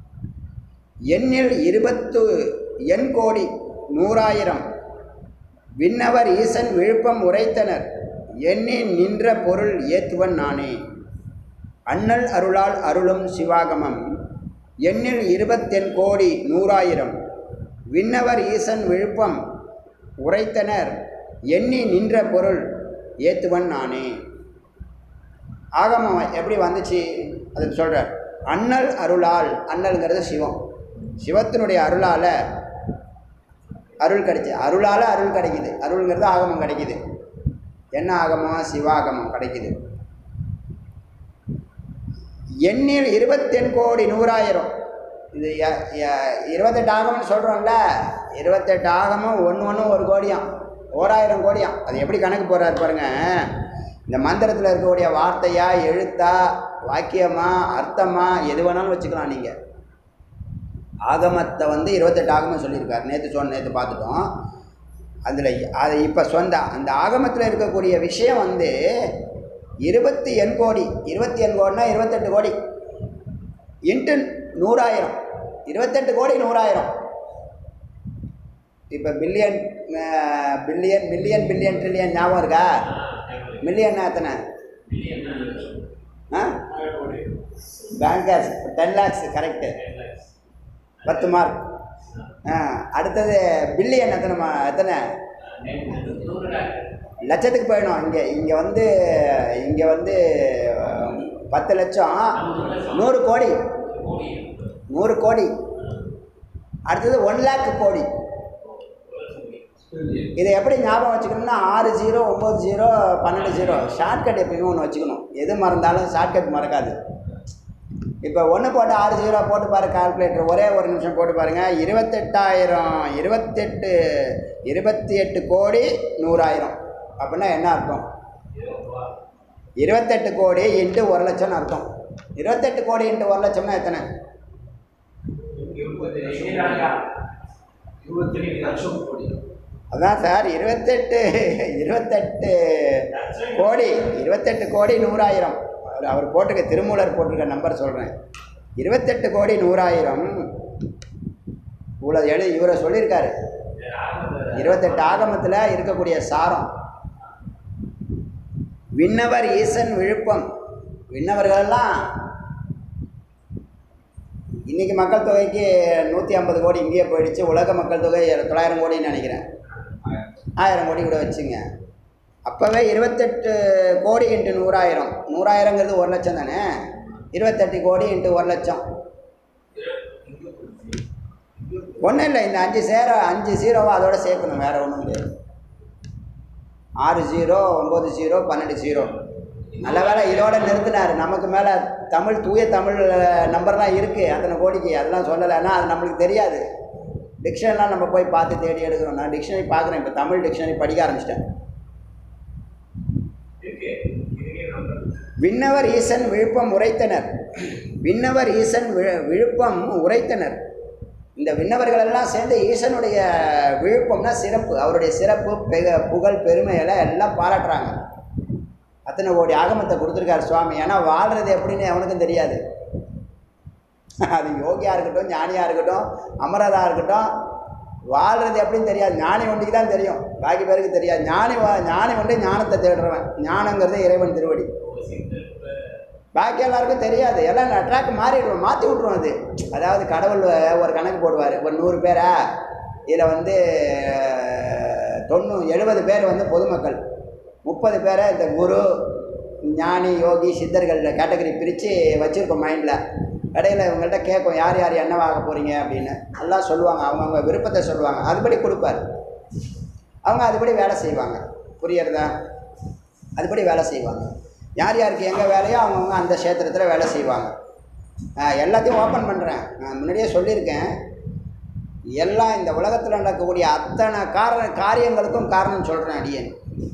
S1: எண்ணில் இருபத்து எண் கோடி நூறாயிரம் விண்ணவர் ஈசன் விழுப்பம் உரைத்தனர் எண்ணி நின்ற பொருள் ஏத்துவன் நானே அண்ணல் அருளால் அருளும் சிவாகமம் எண்ணில் இருபத்தெண் கோடி நூறாயிரம் விண்ணவர் ஈசன் விழுப்பம் உரைத்தனர் எண்ணி நின்ற பொருள் ஏத்துவன் நானே ஆகமம் எப்படி வந்துச்சு அதுக்கு சொல்கிறார் அண்ணல் அருளால் அண்ணல்ங்கிறது சிவம் சிவத்தினுடைய அருளால் அருள் கிடைச்சு அருளால் அருள் கிடைக்குது அருள்ங்கிறது ஆகமம் கிடைக்குது என்ன ஆகமம் சிவாகமம் கிடைக்குது எண்ணில் இருபத்தெண் கோடி நூறாயிரம் இது ய- ய- இருபத்தெட்டு ஆகம்னு சொல்கிறோம்ல இருபத்தெட்டு ஆகமும் ஒன்று ஒன்று ஒரு கோடியாம் ஓராயிரம் கோடியாம் அது எப்படி கணக்கு போடுறாரு பாருங்க இந்த மந்திரத்தில் இருக்கக்கூடிய வார்த்தையா எழுத்தா வாக்கியமா அர்த்தமா எது வேணாலும் வச்சுக்கலாம் நீங்கள் ஆகமத்தை வந்து இருபத்தெட்டு ஆகமம் சொல்லியிருக்காரு நேற்று சொன்ன நேற்று பார்த்துட்டோம் அதில் அது இப்போ சொந்த அந்த ஆகமத்தில் இருக்கக்கூடிய விஷயம் வந்து இருபத்தி எண் கோடி இருபத்தி எண் கோடினா இருபத்தெட்டு கோடி இன்ட்டு நூறாயிரம் இருபத்தெட்டு கோடி நூறாயிரம் இப்போ billion billion billion billion trillion ஞாபகம் இருக்கா மில்லியன்னா எத்தனை ஆ பேங்கர்ஸ் டென் லேக்ஸ் கரெக்டு பத்து மார்க் ஆ அடுத்தது பில்லியன் எத்தனை மா எத்தனை லட்சத்துக்கு போயிடும் இங்கே இங்கே வந்து இங்கே வந்து அஹ், பத்து லட்சம் நூறு கோடி நூறு கோடி அடுத்தது ஒன் லேக் கோடி இதை எப்படி ஞாபகம் வச்சுக்கணும்னா ஆறு ஜீரோ ஒம்பது ஜீரோ பன்னெண்டு ஜீரோ ஷார்ட்கட் எப்பயுமே ஒன்று வச்சுக்கணும் எது மறந்தாலும் ஷார்ட்கட் மறக்காது இப்போ ஒன்று போட்டு ஆறு ஜீரோ போட்டு பாரு கால்குலேட்டர் ஒரே ஒரு நிமிஷம் போட்டு பாருங்கள் இருபத்தெட்டாயிரம் இருபத்தெட்டு இருபத்தி எட்டு கோடி நூறாயிரம் அப்படின்னா என்ன அர்த்தம் இருபத்தெட்டு கோடி இன்ட்டு ஒரு லட்சம்னு அர்த்தம் இருபத்தெட்டு கோடி இன்ட்டு ஒரு லட்சம்னா எத்தனை அதான் சார் இருபத்தெட்டு இருபத்தெட்டு கோடி இருபத்தெட்டு கோடி நூறாயிரம் அவர் அவர் போட்டிருக்க திருமூலர் போட்டிருக்க நம்பர் சொல்கிறேன் இருபத்தெட்டு கோடி நூறாயிரம் இவ்வளோ எழுதி இவரை சொல்லியிருக்காரு இருபத்தெட்டு ஆகமத்தில் இருக்கக்கூடிய சாரம் விண்ணவர் ஈசன் விழுப்பம் விண்ணவர்களெல்லாம் இன்னைக்கு மக்கள் தொகைக்கு நூற்றி ஐம்பது கோடி இங்கேயே போயிடுச்சு உலக மக்கள் தொகை தொள்ளாயிரம் கோடின்னு நினைக்கிறேன் ஆயிரம் கோடி கூட வச்சுங்க அப்போவே இருபத்தெட்டு கோடி இன்ட்டு நூறாயிரம் நூறாயிரங்கிறது ஒரு லட்சம் தானே இருபத்தெட்டு கோடி இன்ட்டு ஒரு லட்சம் ஒன்றும் இல்லை இந்த அஞ்சு சேர அஞ்சு ஜீரோவை அதோட சேர்க்கணும் வேறு ஒன்றும் கிடையாது ஆறு ஜீரோ ஒம்பது ஜீரோ பன்னெண்டு ஜீரோ நல்ல வேளை இதோட நிறுத்தினார் நமக்கு மேலே தமிழ் தூய தமிழ் நம்பர்லாம் இருக்குது அத்தனை கோடிக்கு அதெல்லாம் சொல்லலைன்னா அது நம்மளுக்கு தெரியாது டிக்ஷனரிலாம் நம்ம போய் பார்த்து தேடி எடுக்கிறோம் நான் டிக்ஷனரி பார்க்குறேன் இப்போ தமிழ் டிக்ஷனரி படிக்க ஆரம்பிச்சிட்டேன் விண்ணவர் ஈசன் விழுப்பம் உரைத்தனர் விண்ணவர் ஈசன் விழு விழுப்பம் உரைத்தனர் இந்த விண்ணவர்களெல்லாம் சேர்ந்து ஈசனுடைய விழுப்பம்னா சிறப்பு அவருடைய சிறப்பு பெக புகழ் பெருமைகளை எல்லாம் பாராட்டுறாங்க அத்தனை கோடி ஆகமத்தை கொடுத்துருக்காரு சுவாமி ஏன்னா வாழ்கிறது எப்படின்னு அவனுக்கும் தெரியாது அது யோகியாக இருக்கட்டும் ஞானியாக இருக்கட்டும் அமரராக இருக்கட்டும் வாழ்கிறது எப்படின்னு தெரியாது ஞானி ஒண்டிக்கு தான் தெரியும் பாக்கி பேருக்கு தெரியாது ஞானி வா- ஞானி ஒன்று ஞானத்தை தேடுறவன் ஞானங்கிறது இறைவன் திருவடி பாக்கி எல்லாருக்கும் தெரியாது எல்லாம் ட்ராக் மாறிடுவோம் மாற்றி விட்ருவோம் அது அதாவது கடவுள் ஒரு கணக்கு போடுவார் ஒரு நூறு பேரா இதில் வந்து அஹ், தொண்ணூ எழுபது பேர் வந்து பொதுமக்கள் முப்பது பேரை இந்த குரு ஞானி யோகி சித்தர்கள் கேட்டகரி பிரித்து வச்சுருக்கோம் மைண்டில் இடையில இவங்கள்ட்ட கேட்கும் யார் யார் என்னவாக போகிறீங்க அப்படின்னு எல்லாம் சொல்லுவாங்க அவங்கவுங்க விருப்பத்தை சொல்லுவாங்க அதுபடி கொடுப்பார் அவங்க அதுபடி வேலை செய்வாங்க புரியுறதா அதுபடி வேலை செய்வாங்க யார் யாருக்கு எங்கே வேலையோ அவங்கவுங்க அந்த க்ஷேத்திரத்தில் வேலை செய்வாங்க ஆஹ் எல்லாத்தையும் ஓப்பன் பண்ணுறேன் நான் முன்னாடியே சொல்லியிருக்கேன் எல்லாம் இந்த உலகத்தில் நடக்கக்கூடிய அத்தனை காரண காரியங்களுக்கும் காரணம் சொல்கிறேன் அடியேன்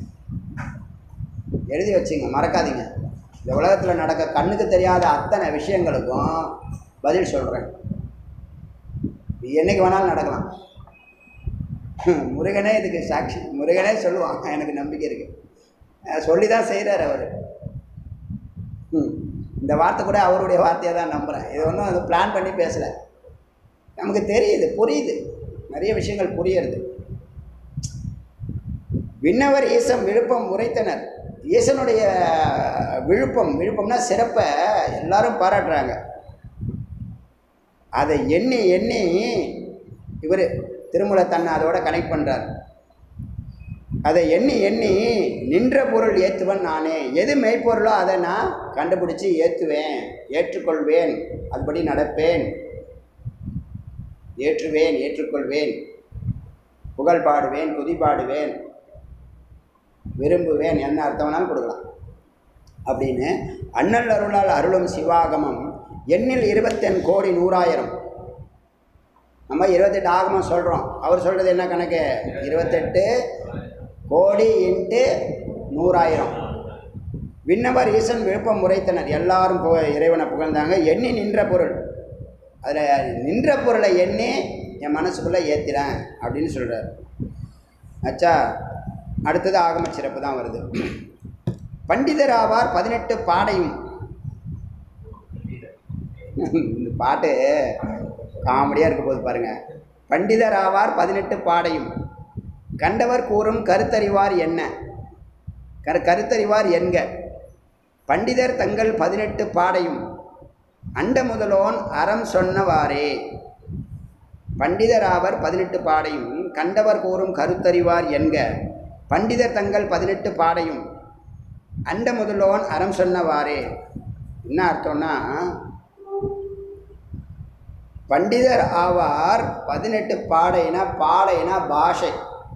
S1: எழுதி வச்சுங்க மறக்காதீங்க இந்த உலகத்தில் நடக்க கண்ணுக்கு தெரியாத அத்தனை விஷயங்களுக்கும் பதில் சொல்கிறேன் என்னைக்கு வேணாலும் நடக்கலாம் முருகனே இதுக்கு சாட்சி முருகனே சொல்லுவான் எனக்கு நம்பிக்கை இருக்குது சொல்லி தான் செய்கிறார் அவர் ம் இந்த வார்த்தை கூட அவருடைய வார்த்தையை தான் நம்புகிறேன் இது ஒன்றும் அது பிளான் பண்ணி பேசலை நமக்கு தெரியுது புரியுது நிறைய விஷயங்கள் புரியுறது விண்ணவர் ஈசம் விழுப்பம் உரைத்தனர் ஈசனுடைய விழுப்பம் விழுப்பம்னா சிறப்பை எல்லாரும் பாராட்டுறாங்க அதை எண்ணி எண்ணி இவர் திருமூல தன்னை அதோட கனெக்ட் பண்ணுறார் அதை எண்ணி எண்ணி நின்ற பொருள் ஏற்றுவன் நானே எது மெய்ப்பொருளோ அதை நான் கண்டுபிடிச்சி ஏற்றுவேன் ஏற்றுக்கொள்வேன் அதுபடி நடப்பேன் ஏற்றுவேன் ஏற்றுக்கொள்வேன் புகழ் பாடுவேன் துதி பாடுவேன் விரும்புவேன் என்ன அர்த்தம் வேணாலும் கொடுக்கலாம் அப்படின்னு அண்ணல் அருளால் அருளும் சிவாகமம் எண்ணில் இருபத்தெண் கோடி நூறாயிரம் நம்ம இருபத்தெட்டு ஆகமம் சொல்கிறோம் அவர் சொல்கிறது என்ன கணக்கு இருபத்தெட்டு கோடி இன்ட்டு நூறாயிரம் விண்ணவர் ஈசன் விழுப்பம் உரைத்தனர் எல்லாரும் புக இறைவனை புகழ்ந்தாங்க எண்ணி நின்ற பொருள் அதில் நின்ற பொருளை எண்ணி என் மனசுக்குள்ளே ஏற்றிறேன் அப்படின்னு சொல்கிறார் அச்சா அடுத்தது ஆகம சிறப்பு தான் வருது பண்டிதர் ஆவார் பதினெட்டு பாடையும் இந்த பாட்டு காமெடியாக இருக்க போது பாருங்க பண்டிதர் ஆவார் பதினெட்டு பாடையும் கண்டவர் கூறும் கருத்தறிவார் என்ன கரு கருத்தறிவார் என்க பண்டிதர் தங்கள் பதினெட்டு பாடையும் அண்ட முதலோன் அறம் சொன்னவாறே பண்டிதர் ஆவர் பதினெட்டு பாடையும் கண்டவர் கூறும் கருத்தறிவார் என்க பண்டிதர் தங்கள் பதினெட்டு பாடையும் அண்ட முதலோன் அறம் சொன்னவாறே என்ன அர்த்தம்னா பண்டிதர் ஆவார் பதினெட்டு பாடைனா பாடைனா பாஷை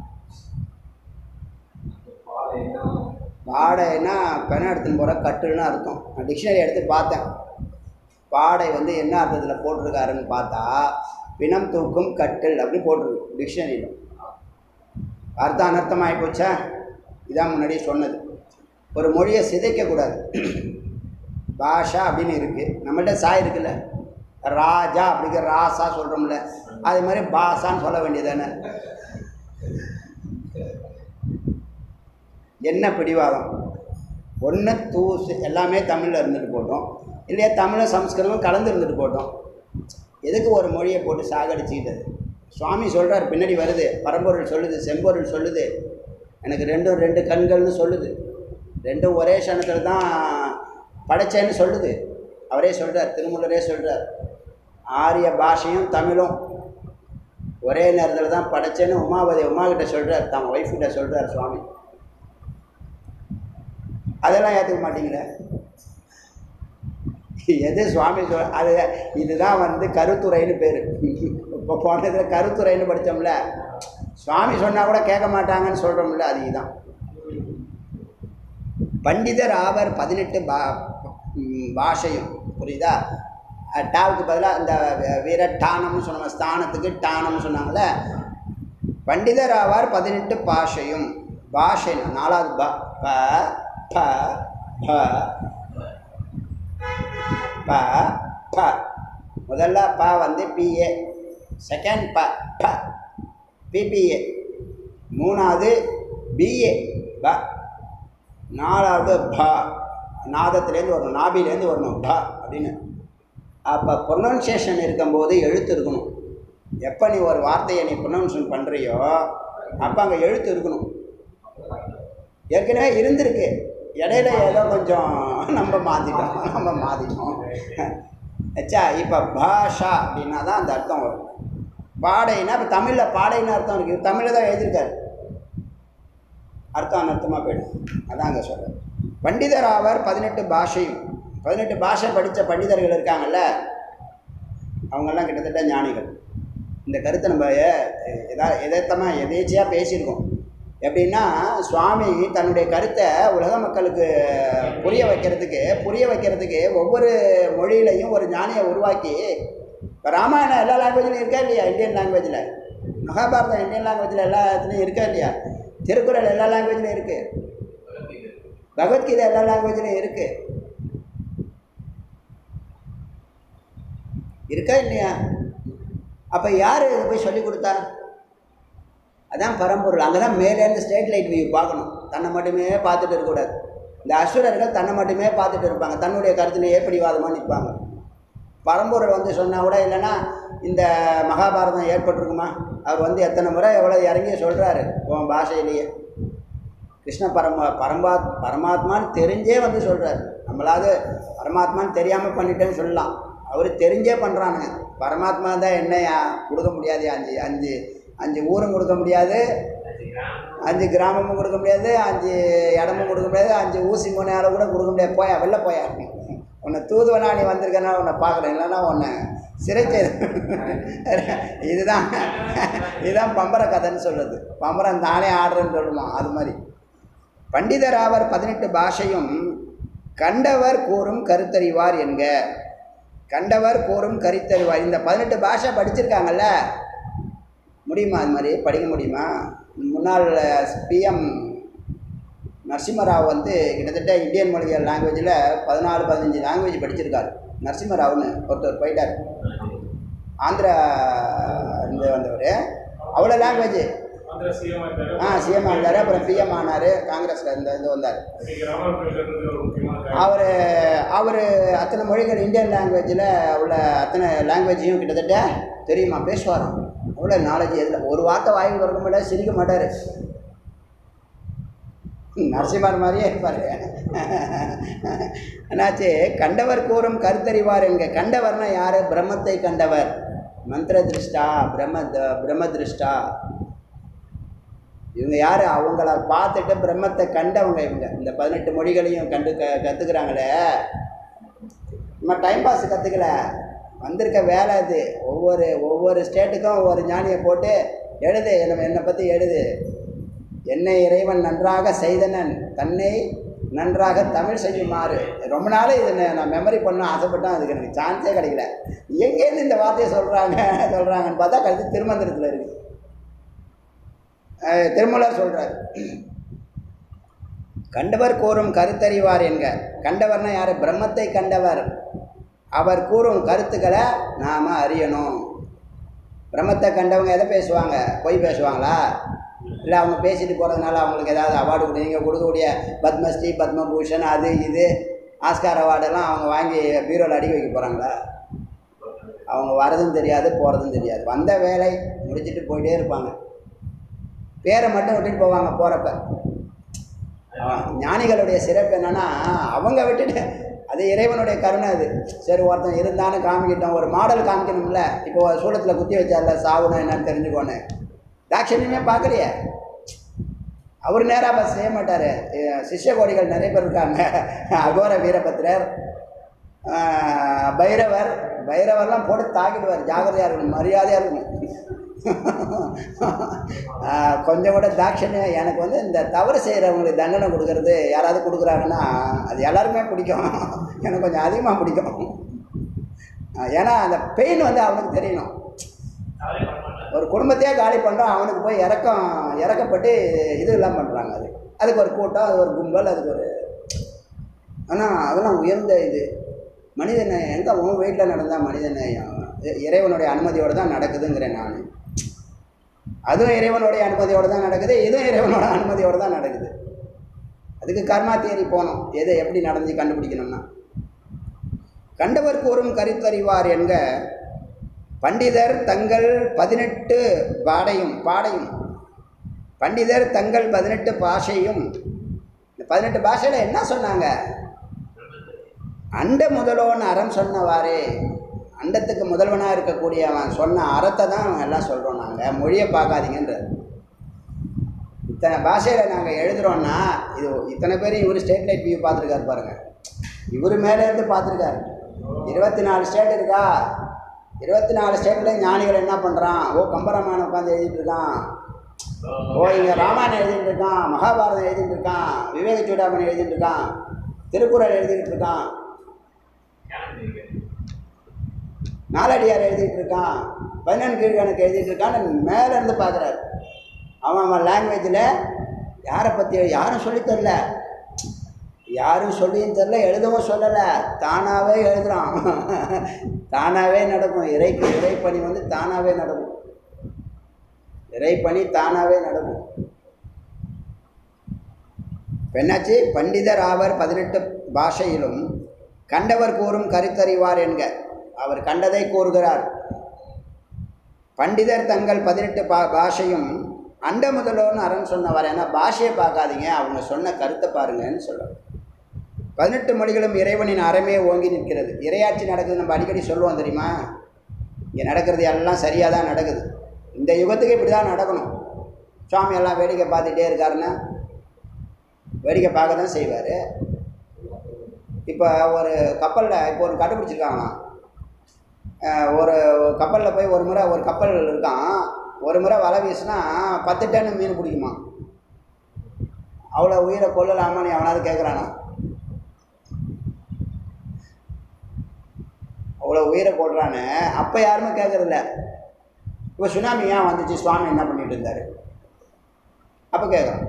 S1: பாடைனா பெண் எடுத்துன்னு போகிற கட்டுன்னு அர்த்தம் நான் டிக்ஷனரி எடுத்து பார்த்தேன் பாடை வந்து என்ன அர்த்தத்தில் போட்டிருக்காருன்னு பார்த்தா பிணம் தூக்கும் கட்டில் அப்படின்னு போட்டிருக்கு டிக்ஷனரியில் அர்த்தம் அனர்த்தம் ஆகிப்போச்சா இதான் முன்னாடியே சொன்னது ஒரு மொழியை சிதைக்கக்கூடாது பாஷா அப்படின்னு இருக்குது நம்மள்ட்ட சாய் இருக்குல்ல ராஜா அப்படிங்கிற ராசா சொல்கிறோம்ல அது மாதிரி பாஷான்னு சொல்ல வேண்டியதானே என்ன பிடிவாதம் ஒன்று தூசு எல்லாமே தமிழில் இருந்துட்டு போட்டோம் இல்லையா தமிழும் சம்ஸ்கிருதமும் கலந்து இருந்துட்டு போட்டோம் எதுக்கு ஒரு மொழியை போட்டு சாகடிச்சுக்கிட்டது சுவாமி சொல்கிறார் பின்னாடி வருது பரம்பொருள் சொல்லுது செம்பொருள் சொல்லுது எனக்கு ரெண்டும் ரெண்டு கண்கள்னு சொல்லுது ரெண்டும் ஒரே க்ஷணத்தில் தான் படைச்சேன்னு சொல்லுது அவரே சொல்கிறார் திருமூலரே சொல்கிறார் ஆரிய பாஷையும் தமிழும் ஒரே நேரத்தில் தான் படைச்சேன்னு உமாபதி உமா கிட்ட சொல்கிறார் தம் ஒய்ஃப் கிட்ட சொல்கிறார் சுவாமி அதெல்லாம் ஏற்றுக்க மாட்டீங்களே எது சுவாமி சொல் அது இதுதான் வந்து கருத்துரைன்னு பேர் இப்போ போனதில் கருத்துரைன்னு படித்தோம்ல சுவாமி சொன்னால் கூட கேட்க மாட்டாங்கன்னு சொல்கிறோம்ல அது இதுதான் பண்டிதர் ஆவர் பதினெட்டு பா ம், பாஷையும் புரியுதா அஹ், டாவுக்கு பதிலாக இந்த வீர டானம்னு சொன்னாங்க ஸ்தானத்துக்கு டானம்னு சொன்னாங்கல்ல பண்டிதர் ஆவார் பதினெட்டு பாஷையும் பாஷை நாலாவது ப ப ப ப ப ப முதல்ல ப வந்து பிஏ செகண்ட் ப ப பிபிஏ மூணாவது பிஏ ப நாலாவது ப நாதத்துலேருந்து வரணும் நாபிலேருந்து வரணும் ப அப்படின்னு அப்போ ப்ரொனன்சியேஷன் இருக்கும்போது எழுத்து இருக்கணும் எப்போ நீ ஒரு வார்த்தையை நீ ப்ரொனவுன்சன் பண்ணுறியோ அப்போ அங்கே எழுத்து இருக்கணும் ஏற்கனவே இருந்திருக்கு இடையில ஏதோ கொஞ்சம் நம்ம மாற்றிட்டோம் நம்ம மாற்றிட்டோம் ஆச்சா இப்போ பாஷா அப்படின்னா தான் அந்த அர்த்தம் வரும் பாடைனா இப்போ தமிழில் பாடைன்னு அர்த்தம் இருக்குது தமிழில் தான் எழுதியிருக்காரு அர்த்தம் அனர்த்தமாக போயிடும் அதான் அங்கே சொல்கிறேன் பண்டிதர் ஆவர் பதினெட்டு பாஷையும் பதினெட்டு பாஷை படித்த பண்டிதர்கள் இருக்காங்கல்ல அவங்கெல்லாம் கிட்டத்தட்ட ஞானிகள் இந்த கருத்தை நம்ம எ- எதா எதார்த்தமாக எதேச்சியாக பேசியிருக்கோம் எப்படின்னா சுவாமி தன்னுடைய கருத்தை உலக மக்களுக்கு புரிய வைக்கிறதுக்கு புரிய வைக்கிறதுக்கு ஒவ்வொரு மொழியிலையும் ஒரு ஞானியை உருவாக்கி இப்போ ராமாயணம் எல்லா லாங்குவேஜ்லையும் இருக்கா இல்லையா இந்தியன் லாங்குவேஜில் மகாபாரதம் இந்தியன் லாங்குவேஜில் எல்லா இடத்துலையும் இருக்கா இல்லையா திருக்குறள் எல்லா லாங்குவேஜ்லையும் இருக்குது பகவத்கீதை எல்லா லாங்குவேஜ்லையும் இருக்குது இருக்கா இல்லையா அப்போ யார் இதை போய் சொல்லி கொடுத்தா அதான் பரம்பொருள் அங்கே தான் மேலேருந்து ஸ்ட்ரேட் லைட் வியூ பார்க்கணும் தன்னை மட்டுமே பார்த்துட்டு இருக்கக்கூடாது இந்த அசுரர்கள் தன்னை மட்டுமே பார்த்துட்டு இருப்பாங்க தன்னுடைய கருத்திலேயே பிடிவாதமாக நிற்பாங்க பரம்பொருள் வந்து சொன்னால் கூட இல்லைன்னா இந்த மகாபாரதம் ஏற்பட்டிருக்குமா அவர் வந்து எத்தனை முறை எவ்வளோ இறங்கி சொல்கிறாரு உன் பாஷையிலேயே கிருஷ்ண பரமா பரமா பரமாத்மான்னு தெரிஞ்சே வந்து சொல்கிறார் நம்மளாவது பரமாத்மான்னு தெரியாமல் பண்ணிட்டேன்னு சொல்லலாம் அவர் தெரிஞ்சே பண்ணுறானுங்க பரமாத்மா தான் என்னையா கொடுக்க முடியாது அஞ்சு அஞ்சு அஞ்சு ஊரும் கொடுக்க முடியாது அஞ்சு கிராமமும் கொடுக்க முடியாது அஞ்சு இடமும் கொடுக்க முடியாது அஞ்சு ஊசி முனையால கூட கொடுக்க முடியாது போயா வெளில போயா உன்னை தூதுவனா நீ வந்திருக்கனா உன்னை பார்க்குறேன் இல்லைன்னா உன்னை சிறைச்சை இதுதான் இதுதான் பம்பர கதைன்னு சொல்லுது பம்பரம் தானே ஆடுறேன்னு சொல்லுவான் அது மாதிரி பண்டிதர் ஆவர் பதினெட்டு பாஷையும் கண்டவர் கூறும் கருத்தறிவார் என்க கண்டவர் கூறும் கருத்தறிவார் இந்த பதினெட்டு பாஷை படிச்சிருக்காங்கல்ல முடியுமா அது மாதிரி படிக்க முடியுமா முன்னாள் பிஎம் நரசிம்மராவ் வந்து கிட்டத்தட்ட இந்தியன் மொழிகள் லாங்குவேஜில் பதினாலு பதினஞ்சு லாங்குவேஜ் படிச்சிருக்காரு நரசிம்மராவ்னு ஒருத்தர் போயிட்டார் ஆந்திரா இருந்து வந்தவர் அவ்வளோ லாங்குவேஜ்
S2: ஆந்திரா சிஎம் ஆயிட்டாரு
S1: ஆ சிஎம் ஆனார் அப்புறம் பிஎம் ஆனார் காங்கிரஸில் இருந்து இது வந்தார்
S2: இன்னைக்கு ராமர் ஒரு முக்கியமான காரியம்.
S1: அவர் அவர் அத்தனை மொழிகள் இந்தியன் லாங்குவேஜில் உள்ள அத்தனை லாங்குவேஜையும் கிட்டத்தட்ட தெரியுமா பேசுவாராம் அவ்வளோ நாலேஜ் எதில் ஒரு வார்த்தை வாயில் திறக்க மாட்டார் சிரிக்க மாட்டார் நரசிம்மர் மாதிரியே இருப்பார் என்னாச்சு கண்டவர் கூறும் கருத்தறிவார் எங்க கண்டவர்னா யார் பிரம்மத்தை கண்டவர் மந்திர திருஷ்டா பிரம்ம த- பிரம்ம திருஷ்டா இவங்க யார் அவங்கள பார்த்துட்டு பிரம்மத்தை கண்டவங்க இவங்க இந்த பதினெட்டு மொழிகளையும் கண்டு க கற்றுக்குறாங்களே நம்ம டைம் பாஸ் கற்றுக்கல வந்திருக்க வேலை அது ஒவ்வொரு ஒவ்வொரு ஸ்டேட்டுக்கும் ஒவ்வொரு ஞானியை போட்டு எழுது நம்ம என்னை பற்றி எழுது என்னை இறைவன் நன்றாக செய்தனன் தன்னை நன்றாக தமிழ் செய்யுமாறு ரொம்ப நாள் இது நான் நான் மெமரி பண்ண ஆசைப்பட்டேன் அதுக்கு எனக்கு சான்ஸே கிடைக்கல எங்கேருந்து இந்த வார்த்தையை சொல்கிறாங்க சொல்கிறாங்கன்னு பார்த்தா கருத்து திருமந்திரத்தில் இருக்குது அஹ் திருமலர் சொல்கிறார் கண்டவர் கூறும் கருத்தறிவார் என்க கண்டவர்னா யார் பிரம்மத்தை கண்டவர் அவர் கூறும் கருத்துக்களை நாம் அறியணும் பிரம்மத்தை கண்டவங்க எதை பேசுவாங்க பொய் பேசுவாங்களா இல்லை அவங்க பேசிட்டு போகிறதுனால அவங்களுக்கு ஏதாவது அவார்டு கொடு நீங்கள் கொடுக்கக்கூடிய பத்மஸ்ரீ பத்மபூஷன் அது இது ஆஸ்கார் அவார்டெல்லாம் அவங்க வாங்கி பீரோவில் அடி வைக்க போகிறாங்களா அவங்க வரதும் தெரியாது போகிறதும் தெரியாது வந்த வேலை முடிச்சிட்டு போயிட்டே இருப்பாங்க பேரை மட்டும் விட்டுட்டு போவாங்க போகிறப்ப ஞானிகளுடைய சிறப்பு என்னன்னா அவங்க விட்டுட்டு அது இறைவனுடைய கருணை அது சரி ஒருத்தன் இருந்தான்னு காமிக்கிட்டோம் ஒரு மாடல் காமிக்கணும்ல இப்போ சூளத்தில் குத்தி வச்சார்ல சாவுனா என்னன்னு தெரிஞ்சுக்கோன்னு தாட்சணியமே பார்க்கலையே அவர் நேராக பஸ் செய்ய மாட்டார் சிஷ்ய கோடிகள் நிறைய பேர் இருக்காங்க அகோர வீரபத்ரர் ஆஹ், பைரவர் பைரவர்லாம் போட்டு தாக்கிடுவார் ஜாகிரதையாக இருக்கணும் மரியாதையாக இருக்கணும் ஆஹ், கொஞ்சம் கூட தாட்சணியம் எனக்கு வந்து இந்த தவறு செய்கிறவங்களுக்கு தண்டனை கொடுக்கறது யாராவது கொடுக்குறாங்கன்னா அது எல்லாருக்குமே பிடிக்கும் எனக்கு கொஞ்சம் அதிகமாக பிடிக்கும் ஆஹ், ஏன்னா அந்த பெயின் வந்து அவனுக்கு தெரியணும் ஒரு குடும்பத்தையே காலி பண்ணுறோம் அவனுக்கு போய் இறக்கம் இறக்கப்பட்டு இது எல்லாம் பண்ணுறாங்க அது அதுக்கு ஒரு கூட்டம் அது ஒரு கும்பல் அதுக்கு ஒரு ஆனால் அதெல்லாம் உயர்ந்த இது மனித நேயம் எங்கே உன் வீட்டில் நடந்தால் மனித நேயம் இ- இறைவனுடைய அனுமதியோடு தான் நடக்குதுங்கிறேன் நான் அதுவும் இறைவனுடைய அனுமதியோடு தான் நடக்குது இதுவும் இறைவனோட அனுமதியோடு தான் நடக்குது அதுக்கு கர்மா தேடி போகணும் எதை எப்படி நடந்து கண்டுபிடிக்கணும்னா கண்டவர் கூறும் கருத்தறிவார் என்க பண்டிதர் தங்கள் பதினெட்டு பாடையும் பாடையும் பண்டிதர் தங்கள் பதினெட்டு பாஷையும் இந்த பதினெட்டு பாஷையில் என்ன சொன்னாங்க அண்ட முதல்வன் அறம் சொன்னவாறே அண்டத்துக்கு முதல்வனாக இருக்கக்கூடிய அவன் சொன்ன அறத்தை தான் எல்லாம் சொல்கிறோம் நாங்கள் மொழியை பார்க்காதீங்கன்ற இத்தனை பாஷையில் நாங்கள் எழுதுகிறோன்னா இது இத்தனை பேர் இவர் ஸ்டேட் லைட் வியூ பார்த்துருக்காரு பாருங்கள் இவர் மேலேருந்து பார்த்துருக்காரு இருபத்தி நாலு ஸ்டேட் இருக்கா இருபத்தி நாலு ஸ்டேட்டில் ஞானிகள் என்ன பண்ணுறான் ஓ கம்பராமாயணம் உட்காந்து எழுதிட்டு இருக்கான் ஓ இங்கே ராமாயணம் எழுதிட்டு இருக்கான் மகாபாரதம் எழுதிட்டு இருக்கான் விவேக சூடாமணி எழுதிட்டு இருக்கான் திருக்குறள் எழுதிட்டு இருக்கான் நாலடியார் எழுதிட்டு இருக்கான் பதினெண் கீழ்கணக்கு எழுதிட்டு இருக்கான்னு மேலே இருந்து பார்க்குறாரு அவன் அவன் லாங்குவேஜில் யாரை பற்றி யாரும் சொல்லித் தரல யாரும் சொல்லியும் தரல எழுதவும் சொல்லலை தானாகவே எழுதுறான் தானாகவே நடக்கும் இறைக்கு இறைப்பணி வந்து தானாகவே நடக்கும் இறைப்பணி தானாகவே நடக்கும் இப்ப என்னாச்சு பண்டிதர் ஆவர் பதினெட்டு பாஷையிலும் கண்டவர் கூறும் கருத்தறிவார் என்க அவர் கண்டதை கூறுகிறார் பண்டிதர் தங்கள் பதினெட்டு பா பாஷையும் அண்ட முதல்வர்னு அரண் சொன்ன வரேன்னா பாஷையை பார்க்காதீங்க அவங்க சொன்ன கருத்தை பாருங்கன்னு சொல்கிறார் பதினெட்டு மொழிகளும் இறைவனின் அறமே ஓங்கி நிற்கிறது இறையாட்சி நடக்குது நம்ம அடிக்கடி சொல்லுவோம் தெரியுமா இங்கே நடக்கிறது எல்லாம் சரியாக தான் நடக்குது இந்த யுகத்துக்கு இப்படி தான் நடக்கணும் சுவாமி எல்லாம் வேடிக்கை பார்த்துட்டே இருக்காருன்னா வேடிக்கை பார்க்க தான் செய்வார் இப்போ ஒரு கப்பலில் இப்போ ஒரு கண்டுபிடிச்சிருக்காங்களாம் அஹ் ஒரு கப்பலில் போய் ஒரு முறை ஒரு கப்பல் இருக்கான் ஒரு முறை வலை வீசினா பத்து டன் மீன் பிடிக்குமா அவ்வளோ உயிரை கொல்லலாமான்னு எவனாவது கேட்குறானா அவ்வளோ உயிரை கொள்றானே அப்போ யாருமே கேட்குறதில்ல இப்போ சுனாமி ஏன் வந்துச்சு சுவாமி என்ன பண்ணிட்டு இருந்தார் அப்போ கேட்குறான்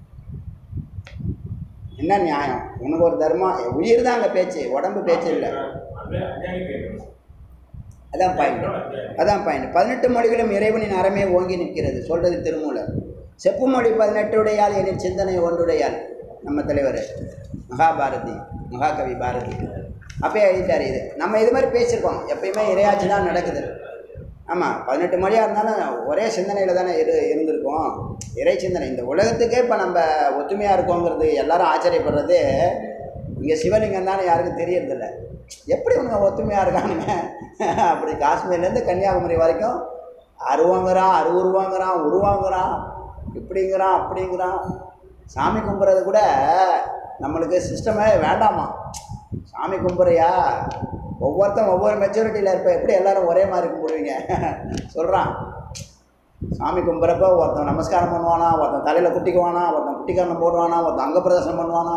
S1: என்ன நியாயம் உனக்கு ஒரு தர்மம் உயிர் தான் அங்கே பேச்சு உடம்பு பேச்சு இல்லை
S2: அந்த அஞ்ஞானி கேட்கணும்
S1: அதான் பாயிண்ட் அதான் பாயிண்ட் பதினெட்டு மொழிகளும் இறைவனின் அறமே ஓங்கி நிற்கிறது சொல்றது திருமூலர் செப்பு மொழி பதினெட்டுடையால் எனின் சிந்தனை ஒன்றுடையால் நம்ம தலைவர் மகாபாரதி மகாகவி பாரதி அப்பயே எழுதிட்டார் இது நம்ம இது மாதிரி பேசியிருக்கோம் எப்பயுமே இறையாட்சி தான் நடக்குது ஆமாம் பதினெட்டு மொழியாக இருந்தாலும் ஒரே சிந்தனையில் தானே இரு இருந்திருக்கோம் இறை சிந்தனை இந்த உலகத்துக்கே இப்போ நம்ம ஒத்துமையாக இருக்கோங்கிறது எல்லாரும் ஆச்சரியப்படுறது இங்கே சிவலிங்கம் தானே யாருக்கும் தெரியறதில்ல எப்படி இவனுங்க ஒத்துமையாக இருக்கானுங்க அப்படி காஷ்மீர்லேருந்து கன்னியாகுமரி வரைக்கும் அருவாங்கிறான் அருவுருவாங்கிறான் உருவாங்கிறான் இப்படிங்கிறான் அப்படிங்கிறான் சாமி கும்பிட்றது கூட நம்மளுக்கு சிஸ்டமே வேண்டாமா சாமி கும்பிட்றியா ஒவ்வொருத்தன் ஒவ்வொரு மெச்சூரிட்டியில் இருப்ப எப்படி எல்லாரும் ஒரே மாதிரி கும்பிடுவீங்க சொல்கிறான் சாமி கும்பிட்றப்ப ஒருத்தன் நமஸ்காரம் பண்ணுவானா ஒருத்தன் தலையில் குட்டிக்குவானா ஒருத்தன் குட்டிக்காரணம் போடுவானா ஒருத்தன் அங்க பிரதர்சனம் பண்ணுவானா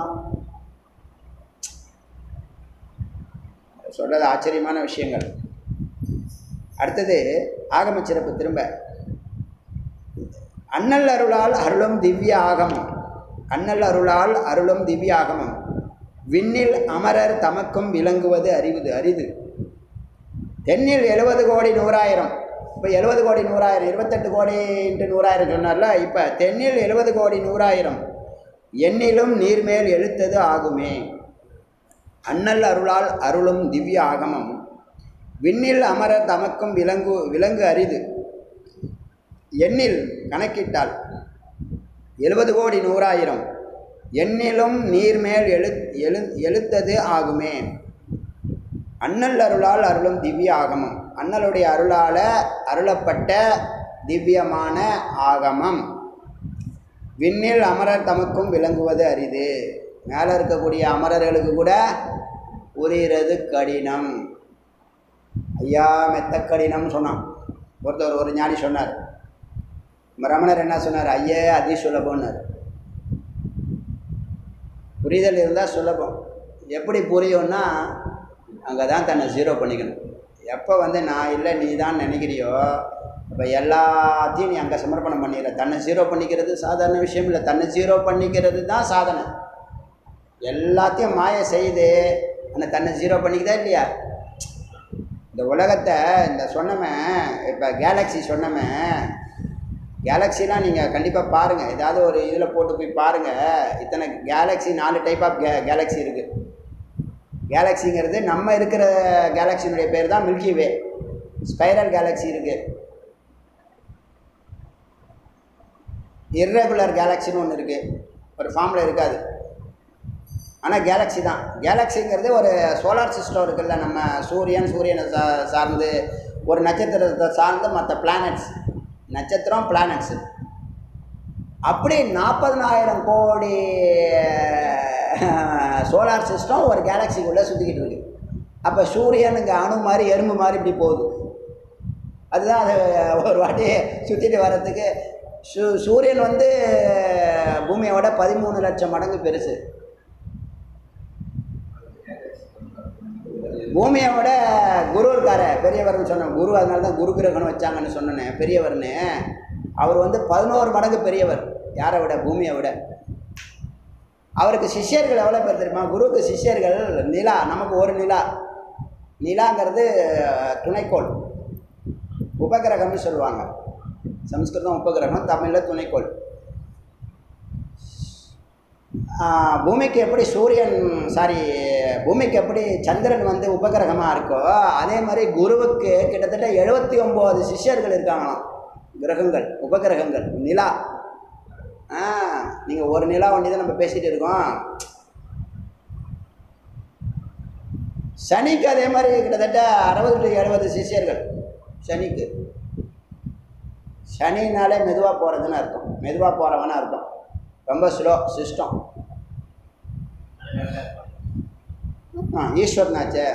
S1: சொல்கிறது ஆச்சரியமான விஷயங்கள் அடுத்தது ஆகம சிறப்பு திரும்ப அண்ணல் அருளால் அருளும் திவ்ய ஆகமம் அண்ணல் அருளால் அருளும் திவ்ய ஆகமம் விண்ணில் அமரர் தமக்கும் விளங்குவது அறிவுது அரிது தென்னில் எழுபது கோடி நூறாயிரம் இப்போ எழுபது கோடி நூறாயிரம் இருபத்தெட்டு கோடி இன்ட்டு நூறாயிரம் சொன்னார்ல இப்போ தென்னில் எழுபது கோடி நூறாயிரம் எண்ணிலும் நீர்மேல் எழுத்தது ஆகுமே அண்ணல் அருளால் அருளும் திவ்ய ஆகமம் விண்ணில் அமரர் தமக்கும் விலங்கு விலங்கு அரிது எண்ணில் கணக்கிட்டால் எழுபது கோடி நூறாயிரம் எண்ணிலும் நீர்மேல் எழு எழு எழுத்தது ஆகுமே அண்ணல் அருளால் அருளும் திவ்ய ஆகமம் அண்ணலுடைய அருளால் அருளப்பட்ட திவ்யமான ஆகமம் விண்ணில் அமரர் தமக்கும் விளங்குவது அரிது மேலே இருக்கக்கூடிய அமரர்களுக்கு கூட புரிகிறது கடினம் ஐயா மெத்த கடினம் சொன்னான் ஒருத்தர் ஒரு ஞானி சொன்னார் நம்ம ரமணர் என்ன சொன்னார் ஐயே அதி சுலபம்னார் புரிதல் இருந்தால் சுலபம் எப்படி புரியும்னா அங்கே தான் தன்னை ஜீரோ பண்ணிக்கணும் எப்போ வந்து நான் இல்லை நீ தான் நினைக்கிறியோ இப்போ எல்லாத்தையும் நீ அங்கே சமர்ப்பணம் பண்ணிடுற தன்னை ஜீரோ பண்ணிக்கிறது சாதாரண விஷயம் இல்லை தன்னை ஜீரோ பண்ணிக்கிறது தான் சாதனை எல்லாத்தையும் மாய செய்து அந்த தன்னை ஜீரோ பண்ணிக்குதா இல்லையா இந்த உலகத்தை இந்த சொன்னவன் இப்போ கேலக்ஸி சொன்னவன் கேலக்ஸிலாம் நீங்கள் கண்டிப்பாக பாருங்கள் ஏதாவது ஒரு இதில் போட்டு போய் பாருங்கள் இத்தனை கேலக்ஸி நாலு டைப் ஆஃப் கே கேலக்ஸி இருக்குது கேலக்ஸிங்கிறது நம்ம இருக்கிற கேலக்ஸினுடைய பேர் தான் மில்கி வே ஸ்பைரல் கேலக்ஸி இருக்குது இர்ரெகுலர் கேலக்ஸின்னு ஒன்று இருக்குது ஒரு ஃபார்மில் இருக்காது ஆனால் கேலக்ஸி தான் கேலக்ஸிங்கிறது ஒரு சோலார் சிஸ்டம் இருக்குல்ல நம்ம சூரியன் சூரியனை சா சார்ந்து ஒரு நட்சத்திரத்தை சார்ந்து மற்ற பிளானட்ஸ் நட்சத்திரம் பிளானட்ஸு அப்படி நாற்பதனாயிரம் கோடி சோலார் சிஸ்டம் ஒரு கேலக்சிக்குள்ளே சுற்றிக்கிட்டு இருக்கு அப்போ சூரியன் இங்கே அணு மாதிரி எறும்பு மாதிரி இப்படி போகுது அதுதான் அது ஒரு வாட்டி சுற்றிட்டு வர்றதுக்கு சூ சூரியன் வந்து பூமியோட பதிமூணு லட்சம் மடங்கு பெருசு பூமியை விட குரு இருக்காரு பெரியவர்னு சொன்னேன் குரு அதனால தான் குரு கிரகணம் வச்சாங்கன்னு சொன்னேன் பெரியவர்னு அவர் வந்து பதினோரு மடங்கு பெரியவர் யாரை விட பூமியை விட அவருக்கு சிஷ்யர்கள் எவ்வளோ பேர் தெரியுமா குருவுக்கு சிஷ்யர்கள் நிலா நமக்கு ஒரு நிலா நிலாங்கிறது துணைக்கோள் உபகிரகம்னு சொல்லுவாங்க சம்ஸ்கிருதம் உபகிரகம் தமிழில் துணைக்கோள் ஆஹ் பூமிக்கு எப்படி சூரியன் சாரி பூமிக்கு எப்படி சந்திரன் வந்து உபகிரகமாக இருக்கோ அதே மாதிரி குருவுக்கு கிட்டத்தட்ட எழுபத்தி ஒம்பது சிஷ்யர்கள் இருக்காங்களாம் கிரகங்கள் உபகிரகங்கள் நிலா ஆ நீங்கள் ஒரு நிலா ஒண்டி தான் நம்ம பேசிகிட்டு இருக்கோம் சனிக்கு அதே மாதிரி கிட்டத்தட்ட அறுபது டு எழுபது சிஷியர்கள் சனிக்கு சனினாலே மெதுவாக போகிறதுன்னு அர்த்தம் மெதுவாக போகிறவன்னு அர்த்தம் ரொம்ப ஸ்லோ சிஸ்டம் ஆ ஈஸ்வரனாச்சே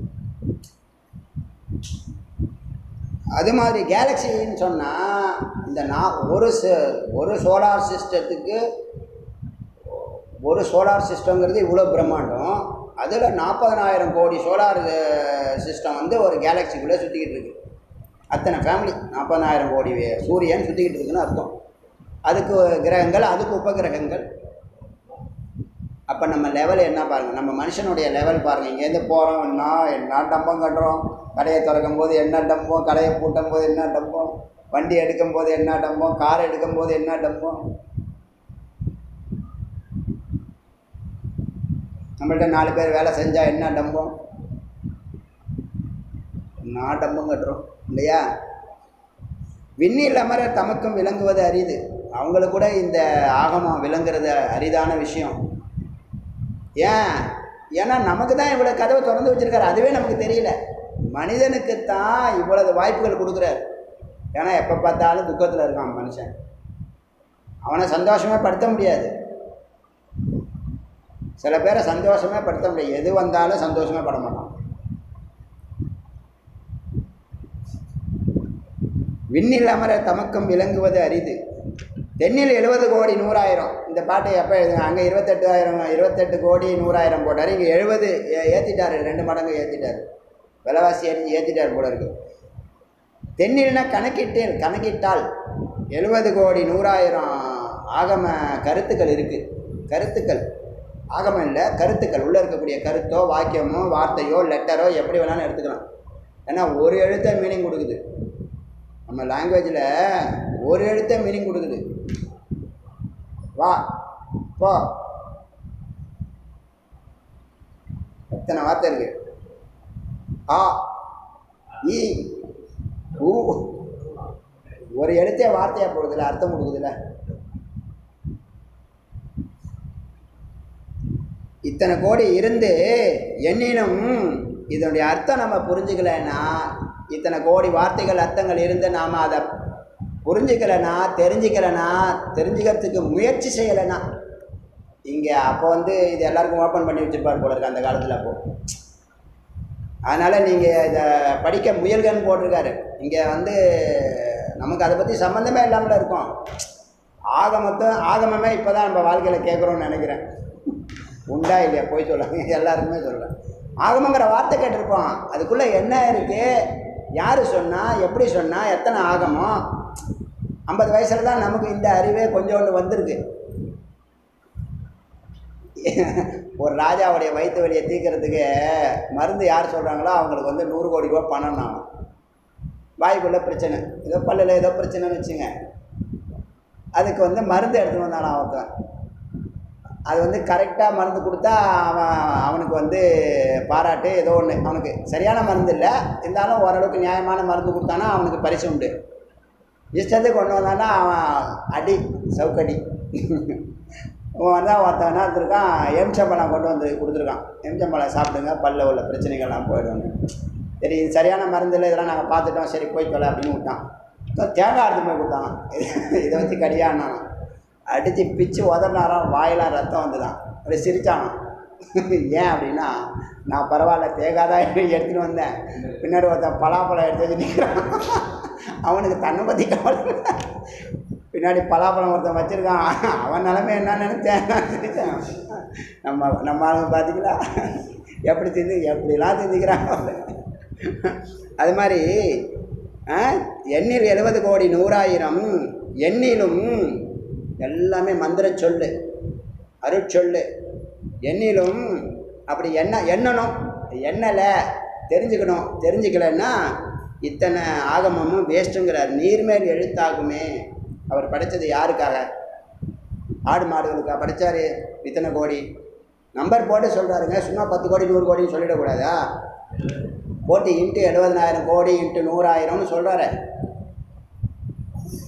S1: அது மாதிரி கேலக்சின்னு சொன்னால் இந்த நான் ஒரு ச- ஒரு சோலார் சிஸ்டத்துக்கு ஒரு சோலார் சிஸ்டங்கிறது இவ்வளோ பிரம்மாண்டம் அதில் நாற்பதனாயிரம் கோடி சோலார் சிஸ்டம் வந்து ஒரு கேலக்சிக்குள்ளே சுற்றிக்கிட்டு இருக்கு அத்தனை ஃபேமிலி நாற்பதனாயிரம் கோடி வே- சூரியன் சுற்றிக்கிட்டு இருக்குன்னு அர்த்தம் அதுக்கு கிரகங்கள் அதுக்கு உபகிரகங்கள் அப்போ நம்ம லெவல் என்ன பாருங்கள் நம்ம மனுஷனுடைய லெவல் பாருங்கள் இங்கேருந்து போகிறோம் என்ன என்ன டம்பம் கட்டுறோம் கடையை திறக்கும் போது என்ன டம்பம் கடையை பூட்டும் போது என்ன டம்பம் வண்டி எடுக்கும் போது என்ன டம்பம் கார் எடுக்கும் போது என்ன டம்பம் நம்மள்ட்ட நாலு பேர் வேலை செஞ்சால் என்ன டம்பம் நான் டம்பம் கட்டுறோம் இல்லையா விண்ணில் அமர தமக்கும் விளங்குவது அரிது அவங்களுக்கு கூட இந்த ஆகமம் விளங்குறது அரிதான விஷயம் ஏன் ஏன்னா நமக்கு தான் இவ்வளோ கதவை திறந்து வச்சிருக்காரு அதுவே நமக்கு தெரியல மனிதனுக்கு தான் இவ்வளவு வாய்ப்புகள் கொடுக்குறாரு ஏன்னா எப்போ பார்த்தாலும் துக்கத்தில் இருக்கான் மனுஷன் அவனை சந்தோஷமே படுத்த முடியாது சில பேரை சந்தோஷமே படுத்த முடியாது எது வந்தாலும் சந்தோஷமே பட மாட்டான் விண்ணில் அமர தமக்கம் விளங்குவது அரிது தென்னில் எழுபது கோடி நூறாயிரம் இந்த பாட்டை எப்போ எழுதுங்க அங்கே இருபத்தெட்டாயிரம் இருபத்தெட்டு கோடி நூறாயிரம் போட்டார் இங்கே எழுபது ஏற்றிட்டார் ரெண்டு மடங்கு ஏற்றிட்டார் விலைவாசி ஏற்றி ஏற்றிட்டார் போல இருக்கு தென்னில்னா கணக்கிட்டு கணக்கிட்டால் எழுபது கோடி நூறாயிரம் ஆகம கருத்துக்கள் இருக்குது கருத்துக்கள் ஆகமம் இல்லை கருத்துக்கள் உள்ளே இருக்கக்கூடிய கருத்தோ வாக்கியமோ வார்த்தையோ லெட்டரோ எப்படி வேணாலும் எடுத்துக்கலாம் ஏன்னா ஒரு எழுத்தை மீனிங் கொடுக்குது நம்ம லாங்குவேஜில் ஒரு எழுத்தை மீனிங் கொடுக்குது வா போ எத்தனை வார்த்தை இருக்கு ஆ ஈ ஊ ஒரு எழுத்தே வார்த்தையாக போடுதுல அர்த்தம் கொடுக்குதுல இத்தனை கோடி இருந்து எண்ணினும் இதனுடைய அர்த்தம் நம்ம புரிஞ்சுக்கலைன்னா இத்தனை கோடி வார்த்தைகள் அர்த்தங்கள் இருந்து நாம் அதை புரிஞ்சுக்கலைன்னா தெரிஞ்சுக்கலைன்னா தெரிஞ்சுக்கிறதுக்கு முயற்சி செய்யலைன்னா இங்கே அப்போ வந்து இது எல்லாருக்கும் ஓப்பன் பண்ணி வச்சுருப்பார் போல இருக்கு அந்த காலத்தில் அப்போ அதனால் நீங்கள் இதை படிக்க முயல்கன்னு போட்டிருக்காரு இங்கே வந்து நமக்கு அதை பற்றி சம்மந்தமே இல்லாமல் இருக்கும் ஆகமத்தும் ஆகமமே இப்போ தான் நம்ம வாழ்க்கையில் கேட்குறோம்னு நினைக்கிறேன் உண்டா இல்லையா போய் சொல்லுங்க எல்லாருக்குமே சொல்கிறேன் ஆகமங்கிற வார்த்தை கேட்டிருப்போம் அதுக்குள்ளே என்ன இருக்குது யார் சொன்னா எப்படி சொன்னா எத்தனை ஆகமம் ஐம்பது வயசில் தான் நமக்கு இந்த அறிவே கொஞ்சோண்டு வந்திருக்கு ஒரு ராஜாவுடைய வயிற்று வலியை தீர்க்கறதுக்கு மருந்து யார் சொல்கிறாங்களோ அவங்களுக்கு வந்து நூறு கோடி ரூபா பணம் நான் வாய்க்குள்ள பிரச்சனை ஏதோ பல்லில் ஏதோ பிரச்சனைன்னு வச்சுங்க அதுக்கு வந்து மருந்து எடுத்துன்னு வந்தானா ஒருத்தன் அது வந்து கரெக்டாக மருந்து கொடுத்தா அவன் அவனுக்கு வந்து பாராட்டு ஏதோ ஒன்று அவனுக்கு சரியான மருந்து இல்லை இருந்தாலும் ஓரளவுக்கு நியாயமான மருந்து கொடுத்தானா அவனுக்கு பரிசு உண்டு இஷ்டத்துக்கு கொண்டு வந்தானா அவன் அடி சவுக்கடி அவன் வந்தால் ஒருத்தன் என்ன இருந்திருக்கான் எம்சம்பழம் கொண்டு வந்து கொடுத்துருக்கான் எம்சம்பழம் சாப்பிடுங்க பல்ல உள்ள பிரச்சனைகள்லாம் போயிடும் சரி இது சரியான மருந்து இல்லை இதெல்லாம் நாங்கள் பார்த்துட்டோம் சரி போய் தொலை அப்படின்னு விட்டான் அப்புறம் தேங்காய் எடுத்து போய் கொடுத்தான் இதை வச்சு கடியானான் அடித்து பிச்சு உதறினாராம் வாயெல்லாம் ரத்தம் வந்துதான் அப்படி சிரிச்சானான் ஏன் அப்படின்னா நான் பரவாயில்ல தேங்காய் தான் எடுத்துகிட்டு வந்தேன் பின்னாடி ஒருத்தன் பலாப்பழம் எடுத்து வச்சு நிற்கிறான் அவனுக்கு தன்னை பற்றி கவலை இல்ல. பின்னாடி பலாப்பழம் ஒருத்தன் வச்சுருக்கான் அவன் நிலமை என்ன நினைச்சேன் நான் சிரிச்சேன் நம்ம நம்ம ஆளுங்க பார்த்தீங்களா எப்படி திந்து எப்படிலாம் திந்திக்கிறாங்க அது மாதிரி ஆ, எண்ணில் எழுபது கோடி நூறாயிரம் எண்ணிலும் எல்லாமே மந்திர சொல்லு அருட்சொல்லு எண்ணிலும் அப்படி எண்ண எண்ணணும் எண்ணலை தெரிஞ்சுக்கணும் தெரிஞ்சுக்கலன்னா இத்தனை ஆகமமும் வேஸ்ட்டுங்கிறார் நீர்மேல் எழுத்தாகுமே அவர் படைச்சது யாருக்காக ஆடு மாடுகளுக்காக படைச்சாரு இத்தனை கோடி நம்பர் போட்டு சொல்கிறாருங்க சும்மா பத்து கோடி நூறு கோடின்னு சொல்லிடக்கூடாதா போட்டு இன்ட்டு எழுபதனாயிரம் கோடி இன்ட்டு நூறாயிரம்னு சொல்கிறாரு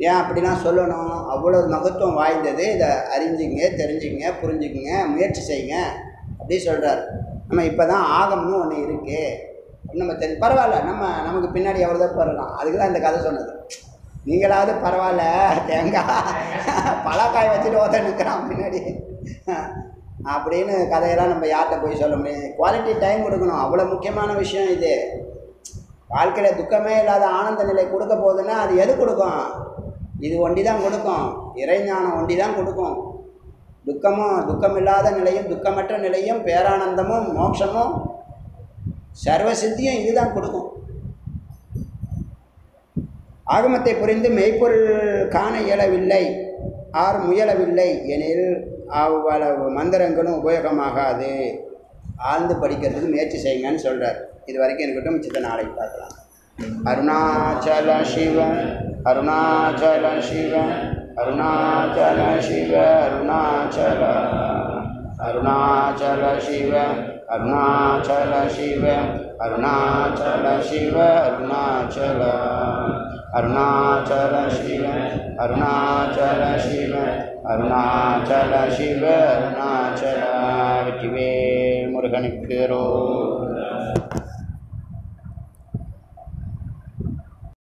S1: ஏன் அப்படிலாம் சொல்லணும் அவ்வளோ மகத்துவம் வாய்ந்தது இதை அறிஞ்சுங்க தெரிஞ்சுங்க புரிஞ்சுக்குங்க முயற்சி செய்யுங்க அப்படி சொல்கிறார் நம்ம இப்போ தான் ஆகம்னு ஒன்று இருக்குது நம்ம தெரி பரவாயில்ல நம்ம நமக்கு பின்னாடி எவ்வளோ தான் வரலாம் அதுக்கு தான் இந்த கதை சொன்னது நீங்களாவது பரவாயில்ல தேங்காய் பலாக்காய் வச்சுட்டு ஓத நிற்கிறான் பின்னாடி அப்படின்னு கதையெல்லாம் நம்ம யார்கிட்ட போய் சொல்ல முடியும் குவாலிட்டி டைம் கொடுக்கணும் அவ்வளோ முக்கியமான விஷயம் இது வாழ்க்கையில் துக்கமே இல்லாத ஆனந்த நிலை கொடுக்க போகுதுன்னா அது எது கொடுக்கும் இது ஒண்டி தான் கொடுக்கும் இறைஞானம் ஒண்டி தான் கொடுக்கும் துக்கமும் துக்கம் இல்லாத நிலையும் துக்கமற்ற நிலையும் பேரானந்தமும் மோட்சமும் சர்வ சித்தியும் இதுதான் கொடுக்கும் ஆகமத்தை புரிந்து மெய்ப்பொருள் காண இயலவில்லை ஆர் முயலவில்லை எனில் அவ்வளவு மந்திரங்களும் உபயோகமாகாது ஆழ்ந்து படிக்கிறதுக்கு முயற்சி செய்யுங்கன்னு சொல்கிறார் இது வரைக்கும் இருக்கட்டும் மிச்சத்தை நாளைக்கு பார்க்கலாம் அருணாச்சல சிவ அருணாச்சல சிவ அருணாச்சல சிவ அருணாச்சல அருணாச்சல சிவ அருணாச்சல சிவ அருணாச்சல சிவ அருணாச்சல அருணாச்சல சிவ அருணாச்சல சிவ அருணாச்சல சிவ அருணாச்சல வெற்றிவேல் முருகனுக்கு ரோ